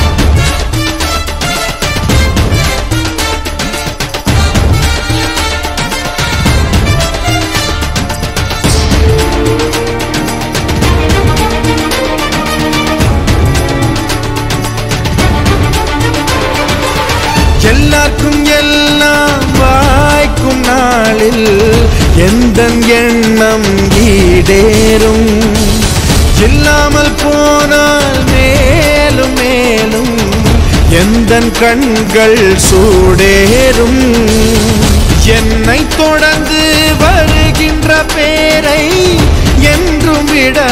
எல்லாருக்கும் எல்லாம் வாய்க்கும் நாளில் எந்த எண்ணம் ஈடேறும் இல்லாமல் போனால் மேலும் மேலும் எந்த கண்கள் சூடேறும் என்னை தொடர்ந்து வருகின்ற பேரை என்றும்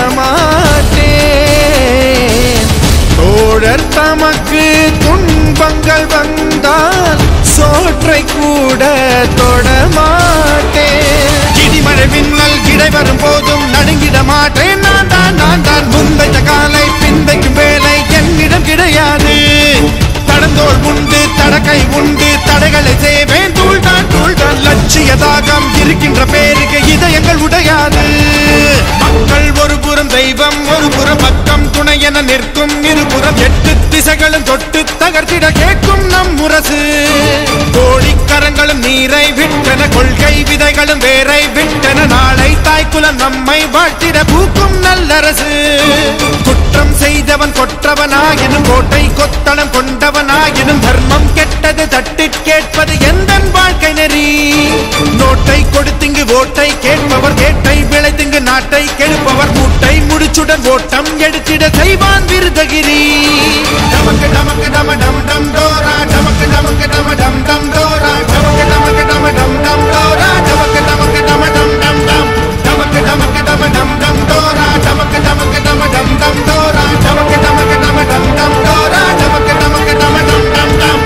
விடமாட்டேன் தோழர் தமக்கு துன்பங்கள் வந்தால் சோற்றை கூட தொடமாட்டேன் இடிமழை மின்னல் இடை வரும் போதும் நடுங்கிட மாட்டேன் நான் தான் நான் தான் முந்தைத்த காலை பிந்தைக்கும் வேலை என்னிடம் கிடையாது தடந்தோள் உண்டு தடக்கை உண்டு தடைகளை செய்வேன் தூள்தான் தூள்தான் லட்சிய தாகம் இருக்கின்ற பேருக்கு இதயங்கள் உடையாது மக்கள் ஒரு புறம் தெய்வம் ஒரு புறம் பக்கம் துணை என நிற்கும் இருபுறம் எட்டு திசைகளும் தொட்டு தகர்த்திட கேட்கும் நம் முரசு கோடிக்கரங்களும் நீரை விட்டன கொள்கை விதைகளும் வேரை விட்டன நாளை தாய்க்குலம் நம்மை வாழ்த்திட பூக்கும் நல்லரசு குற்றம் செய்தவன் கொற்றவனாயினும் கோட்டை கொத்தளம் கொண்டவனாயினும் தர்மம் கெட்டது தட்டி கேட்பது எந்த வாழ்க்கை நெறி நோட்டை கொடுத்திங்கு ஓட்டை கேட்பவர் கேட்டை விளைத்திங்கு நாட்டை கெடுப்பவர் மூட்டை முடிச்சுடன் ஓட்டம் எடுத்திட செய்வான் விருதகிரி டமக்கு டமக்கு டம டம் டம் டோரா டமக்கு டமக்கு டம டம் டம் டோரா டமக்கு டமக்கு டம டம் டம் டோரா டமக்கு டமக்கு டம டம் டம் டம் டமக்கு டமக்கு டம டம் டம் டோரா டமக்கு டமக்கு டம டம் டம் டோரா டமக்கு டமக்கு டம டம் டம் டோரா டமக்கு டமக்கு டம டம் டம் டம்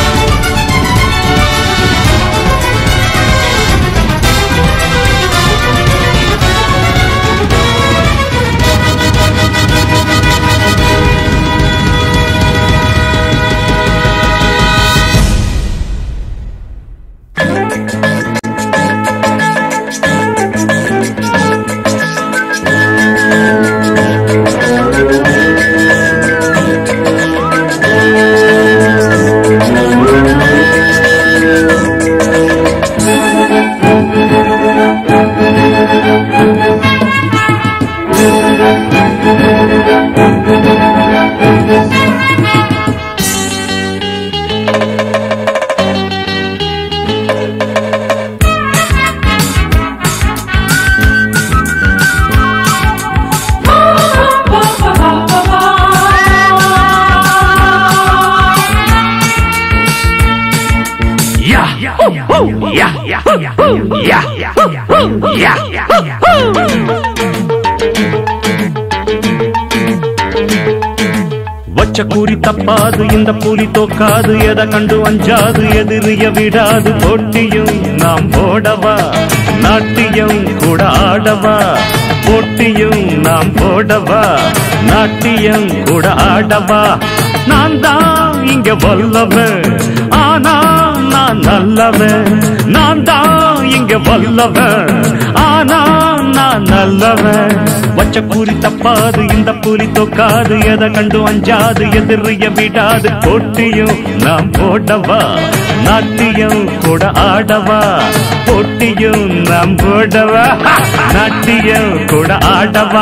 Yeah, yeah, yeah, yeah, yeah, yeah, yeah, yeah, வச்ச கூறி தப்பாது இந்த புலி தோக்காது எதை கண்டு அஞ்சாது எதிரிய விடாது போட்டியும் நாம் போடவா நாட்டியம் கூட ஆடவா போட்டியும் நாம் போடவா நாட்டியம் கூட ஆடவா நான் தான் இங்க வல்லவன் ஆனா நான் நல்லவன் நான் தான் இங்க வல்லவன் ஆனா நான் நல்லவன் வச்ச கூறி தப்பாது இந்த புலி தொக்காது எதை கண்டு அஞ்சாது எதிரிய விடாது போட்டியும் நாம் போடவா நாட்டியம் கூட ஆடவா போட்டியும் நாம் போடவா நாட்டியம் கூட ஆடவா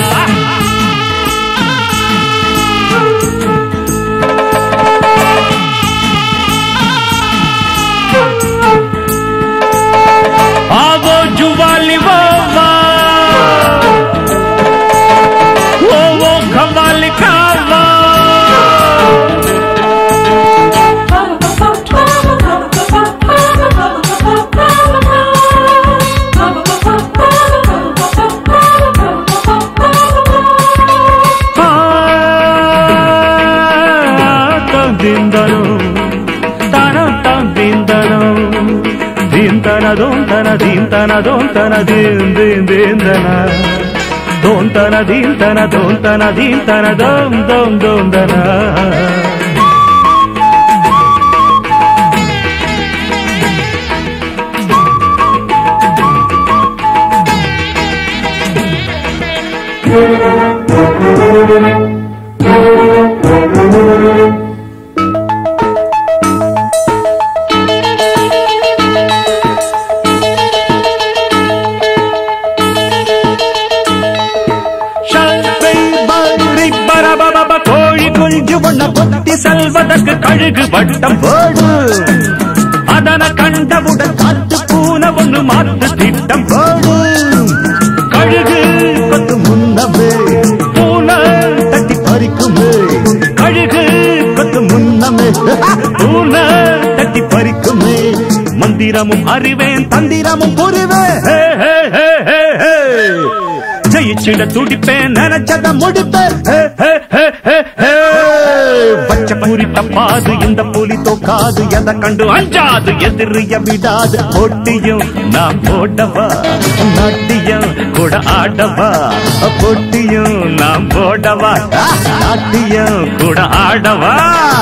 आवो जुवाली वो वो वो वो खवाली खावा ದಿಂದನು ತನ ದಿಂದನು ದಿಂದನ ದೋಂತನ ದಿಂತನ ದೋಂತನ ದಿನ್ ದಿನ್ ದಿಂದನ ದೋಂತ தன தீம் தன தோம் தன தீம் தன தோம் தோம் தோம் தன கோழி குஞ்சு ஒண்ண கொத்தி செல்வதற்கு கழுகு வட்டம் போடு அதன கண்டவுடன் காத்து பூனை ஒண்ணு மாத்து திட்டம் போடு கழுகு கொத்து முன்னமே பூனை தட்டி பறிக்குமே கழுகு கொத்து முன்னமே பூனை தட்டி பறிக்குமே மந்திரமும் அறிவேன் தந்திரமும் புரிவேன் ஹே, ஹே, ஹே, ஹே, ஹே. ஜெயிச்சிட துடிப்பேன் நினைச்சத முடிப்பேன் ஹே, ஹே, ஹே, ஹே, ஹே. பச்ச பூரி தப்பாது இந்த புலி தோக்காது எதை கண்டு அஞ்சாது எதிரிய விடாது போட்டியும் நான் போடவா நாட்டியம் கூட ஆடவா போட்டியும் நான் போடவா நாட்டியம் கூட ஆடவா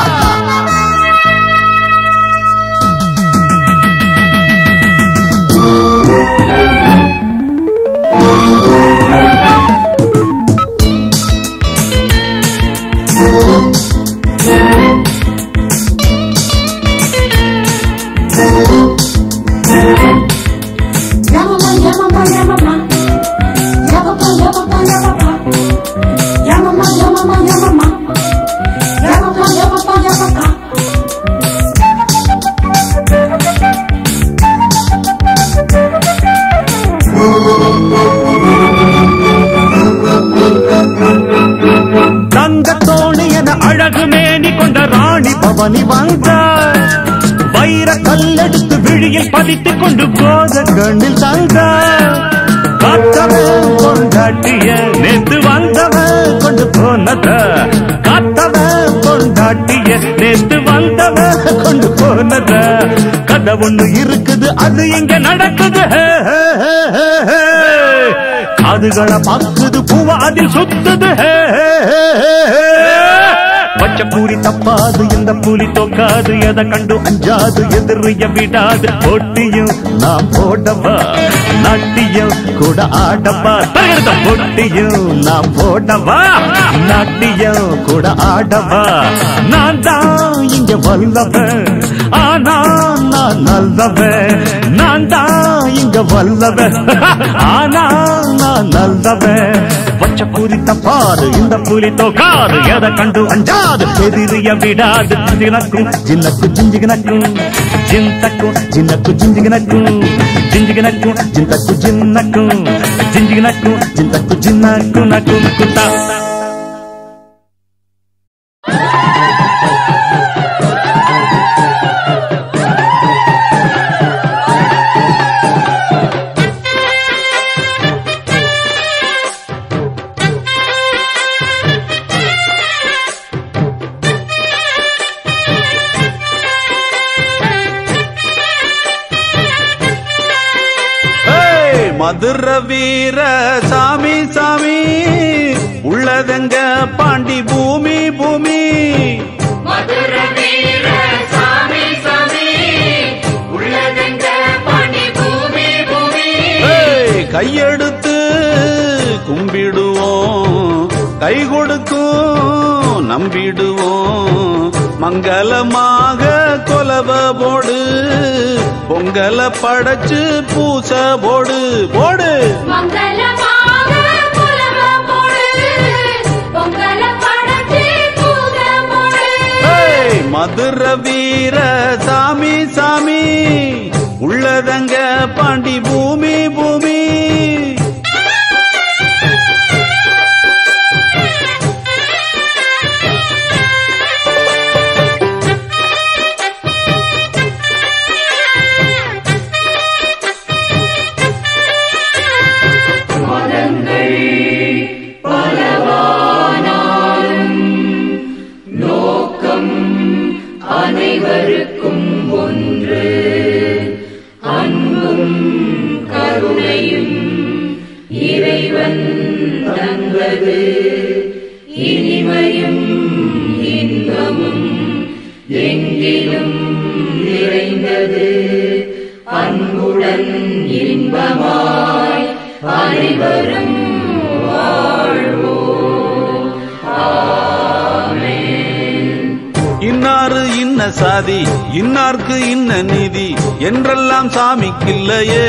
தங்கத்தோணி என அழகு மேனி கொண்ட ராணி பவனி வந்தார் வைர கல்லெடுத்து விழியில் பதித்துக் கொண்டு போத கண்ணில் தந்தார் காத்தவன் கொண்டாட்டிய நேத்து வந்தவன் கொண்டு போனத காத்தவன் கொண்டாட்டிய நேத்து வந்தவன் கொண்டு போனத கதை ஒண்ணு இருக்குது அது இங்க நடக்குது ஹே, ஹே, ஹே, ஹே, ஹே. காதுகளை பாக்குது பூவா அதில் சுத்துது ஹே, ஹே, ஹே, ஹே, ஹே. பச்சை பூரி தப்பாது இந்த புலி தோக்காது எதை கண்டு அஞ்சாது எதிரிய விடாது போட்டியும் நான் போடவா நாட்டியம் கூட ஆடவா தகர்ந்த போட்டியும் நான் போடவா நாட்டியம் கூட ஆடவா நான் தான் இங்க வல்லவன் ஆனா நான் நல்லவன் நான் தான் இங்க வல்லவன் ஆனா நான் நல்லவன் பச்சை பூரி தப்பாது இந்த புலி தோக்காது எதை கண்டு அஞ்சாது எதிரிய விடாது ஜினக்கும் ஜின்னக்கு ஜிஞ்சிகினக்கும் ஜிந்தக்கும் ஜின்னக்கு ஜிஞ்சிகினக்கும் ஜிஞ்சிகினக்கும் ஜிந்தக்கு ஜின்னக்கும் ஜிஞ்சிகினக்கும் ஜிந்தக்கு ஜின்னக்கு நக்கும் குத்தா ஏய், மதுர வீர சாமி சாமி உள்ளதெங்க பாண்டி பூமி பூமி மதுர வீர சாமி சாமி உள்ளதெங்க பாண்டி பூமி பூமி ஏய், கையெடுத்து கும்பிடுவோம் கை கொடுக்கும் நம்பிடுவோம் மங்களமாக கொலவ போடு பொங்கல படைச்சு பூச போடு போடு மங்களமாக புலவ போடு பொங்கல படைச்சு பூத போடு ஏய், மதுர வீர சாமி சாமி உள்ளதங்க பாண்டி பூமி பூமி நோக்கம் அனைவருக்கும் ஒன்று அன்பும் கருணையும் இறைவன் தந்த இனிமையும் இன்பமும் எங்கிலும் நிறைந்தது அன்புடன் இன்பமாய் அனைவரும் வாழ்வோம் ஆமென் இன்னாரு இன்ன சாதி இன்னார்க்கு இன்ன நீதி என்றெல்லாம் சாமிக்கில்லையே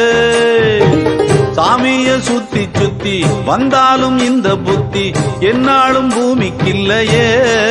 சாமிய சுத்தி சுத்தி வந்தாலும் இந்த புத்தி என்னாலும் பூமிக்கில்லையே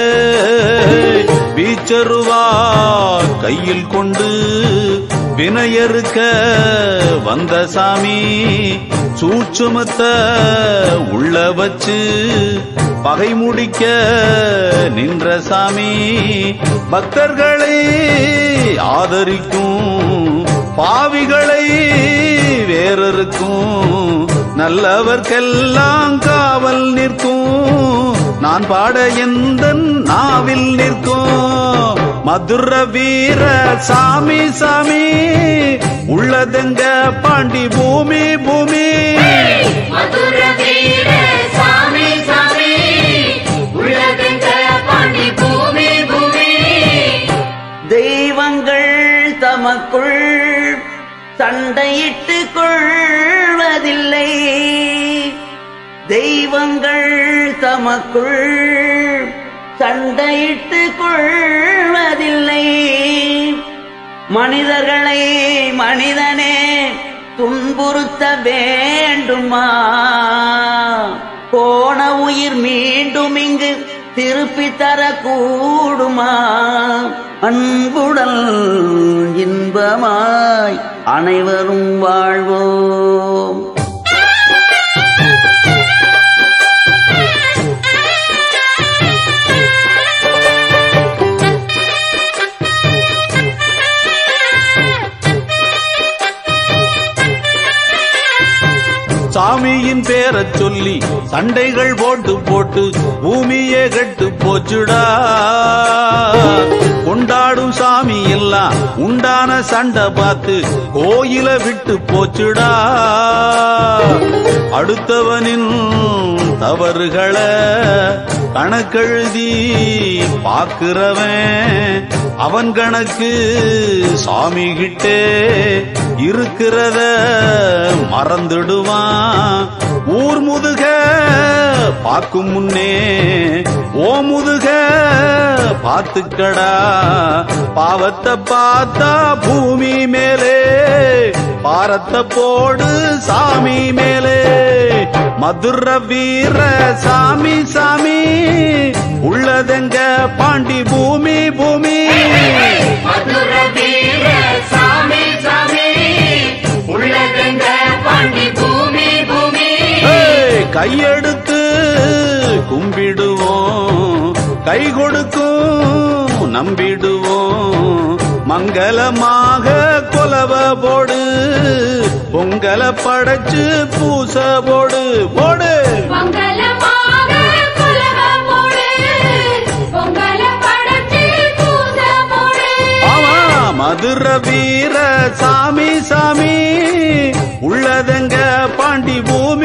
வீச்சருவா கையில் கொண்டு வினையறுக்க வந்த சாமி சூட்சுமத்த உள்ள வச்சு பகை முடிக்க நின்ற சாமி பக்தர்களை ஆதரிக்கும் பாவிகளை வேறருக்கும் நல்லவர்க்கெல்லாம் காவல் நிற்கும் நான் பாட எந்த நாவில் நிற்கும் மதுர வீர சாமி சாமி உள்ளதெங்க பாண்டி பூமி பூமி மதுர வீர சாமி சாமி உள்ளதெங்க பாண்டி பூமி பூமி தெய்வங்கள் தமக்குள் சண்டையிட்டு கொள்வதில்லை தெய்வங்கள் தமக்குள் சண்டையிட்டு கொள்வதில்லை மனிதர்களை மனிதனே துன்புறுத்த வேண்டுமா போன உயிர் மீண்டும் இங்கு திருப்பி தரக்கூடுமா அன்புடன் இன்பமாய் அனைவரும் வாழ்வோம் சாமியின் பேரச் சொல்லி சண்டைகள் போட்டு போட்டு பூமியே கெட்டு போச்சுடா கொண்டாடும் சாமி எல்லாம் உண்டான சண்டை பார்த்து கோயில விட்டு போச்சுடா அடுத்தவனின் தவறுகளை கணக்கெழுதி பாக்குறவன் அவன் கணக்கு சாமி கிட்டே இருக்கிறத மறந்துடுவான் ஊர் முதுக பார்க்கும் முன்னே ஓ முதுக பார்த்துக்கடா பாவத்தை பார்த்தா பூமி மேலே பாரத்தை போடு சாமி மேலே மதுர வீர சாமி சாமி உள்ளதெங்க பாண்டி பூமி பூமி மதுர வீர சாமி சாமி உள்ளதெங்க பாண்டி பூமி பூமி ஏய், கையெடுத்து கும்பிடுவோம் கை கொடுக்கும் நம்பிடுவோம் மங்களமாக கொலவ போடு பொங்கல படைச்சு பூச போடு போடு மங்களமாக குலவ போடு பொங்கல படைச்சு பூச போடு ஆமா மதுர வீர சாமி சாமி உள்ளதெங்க பாண்டி பூமி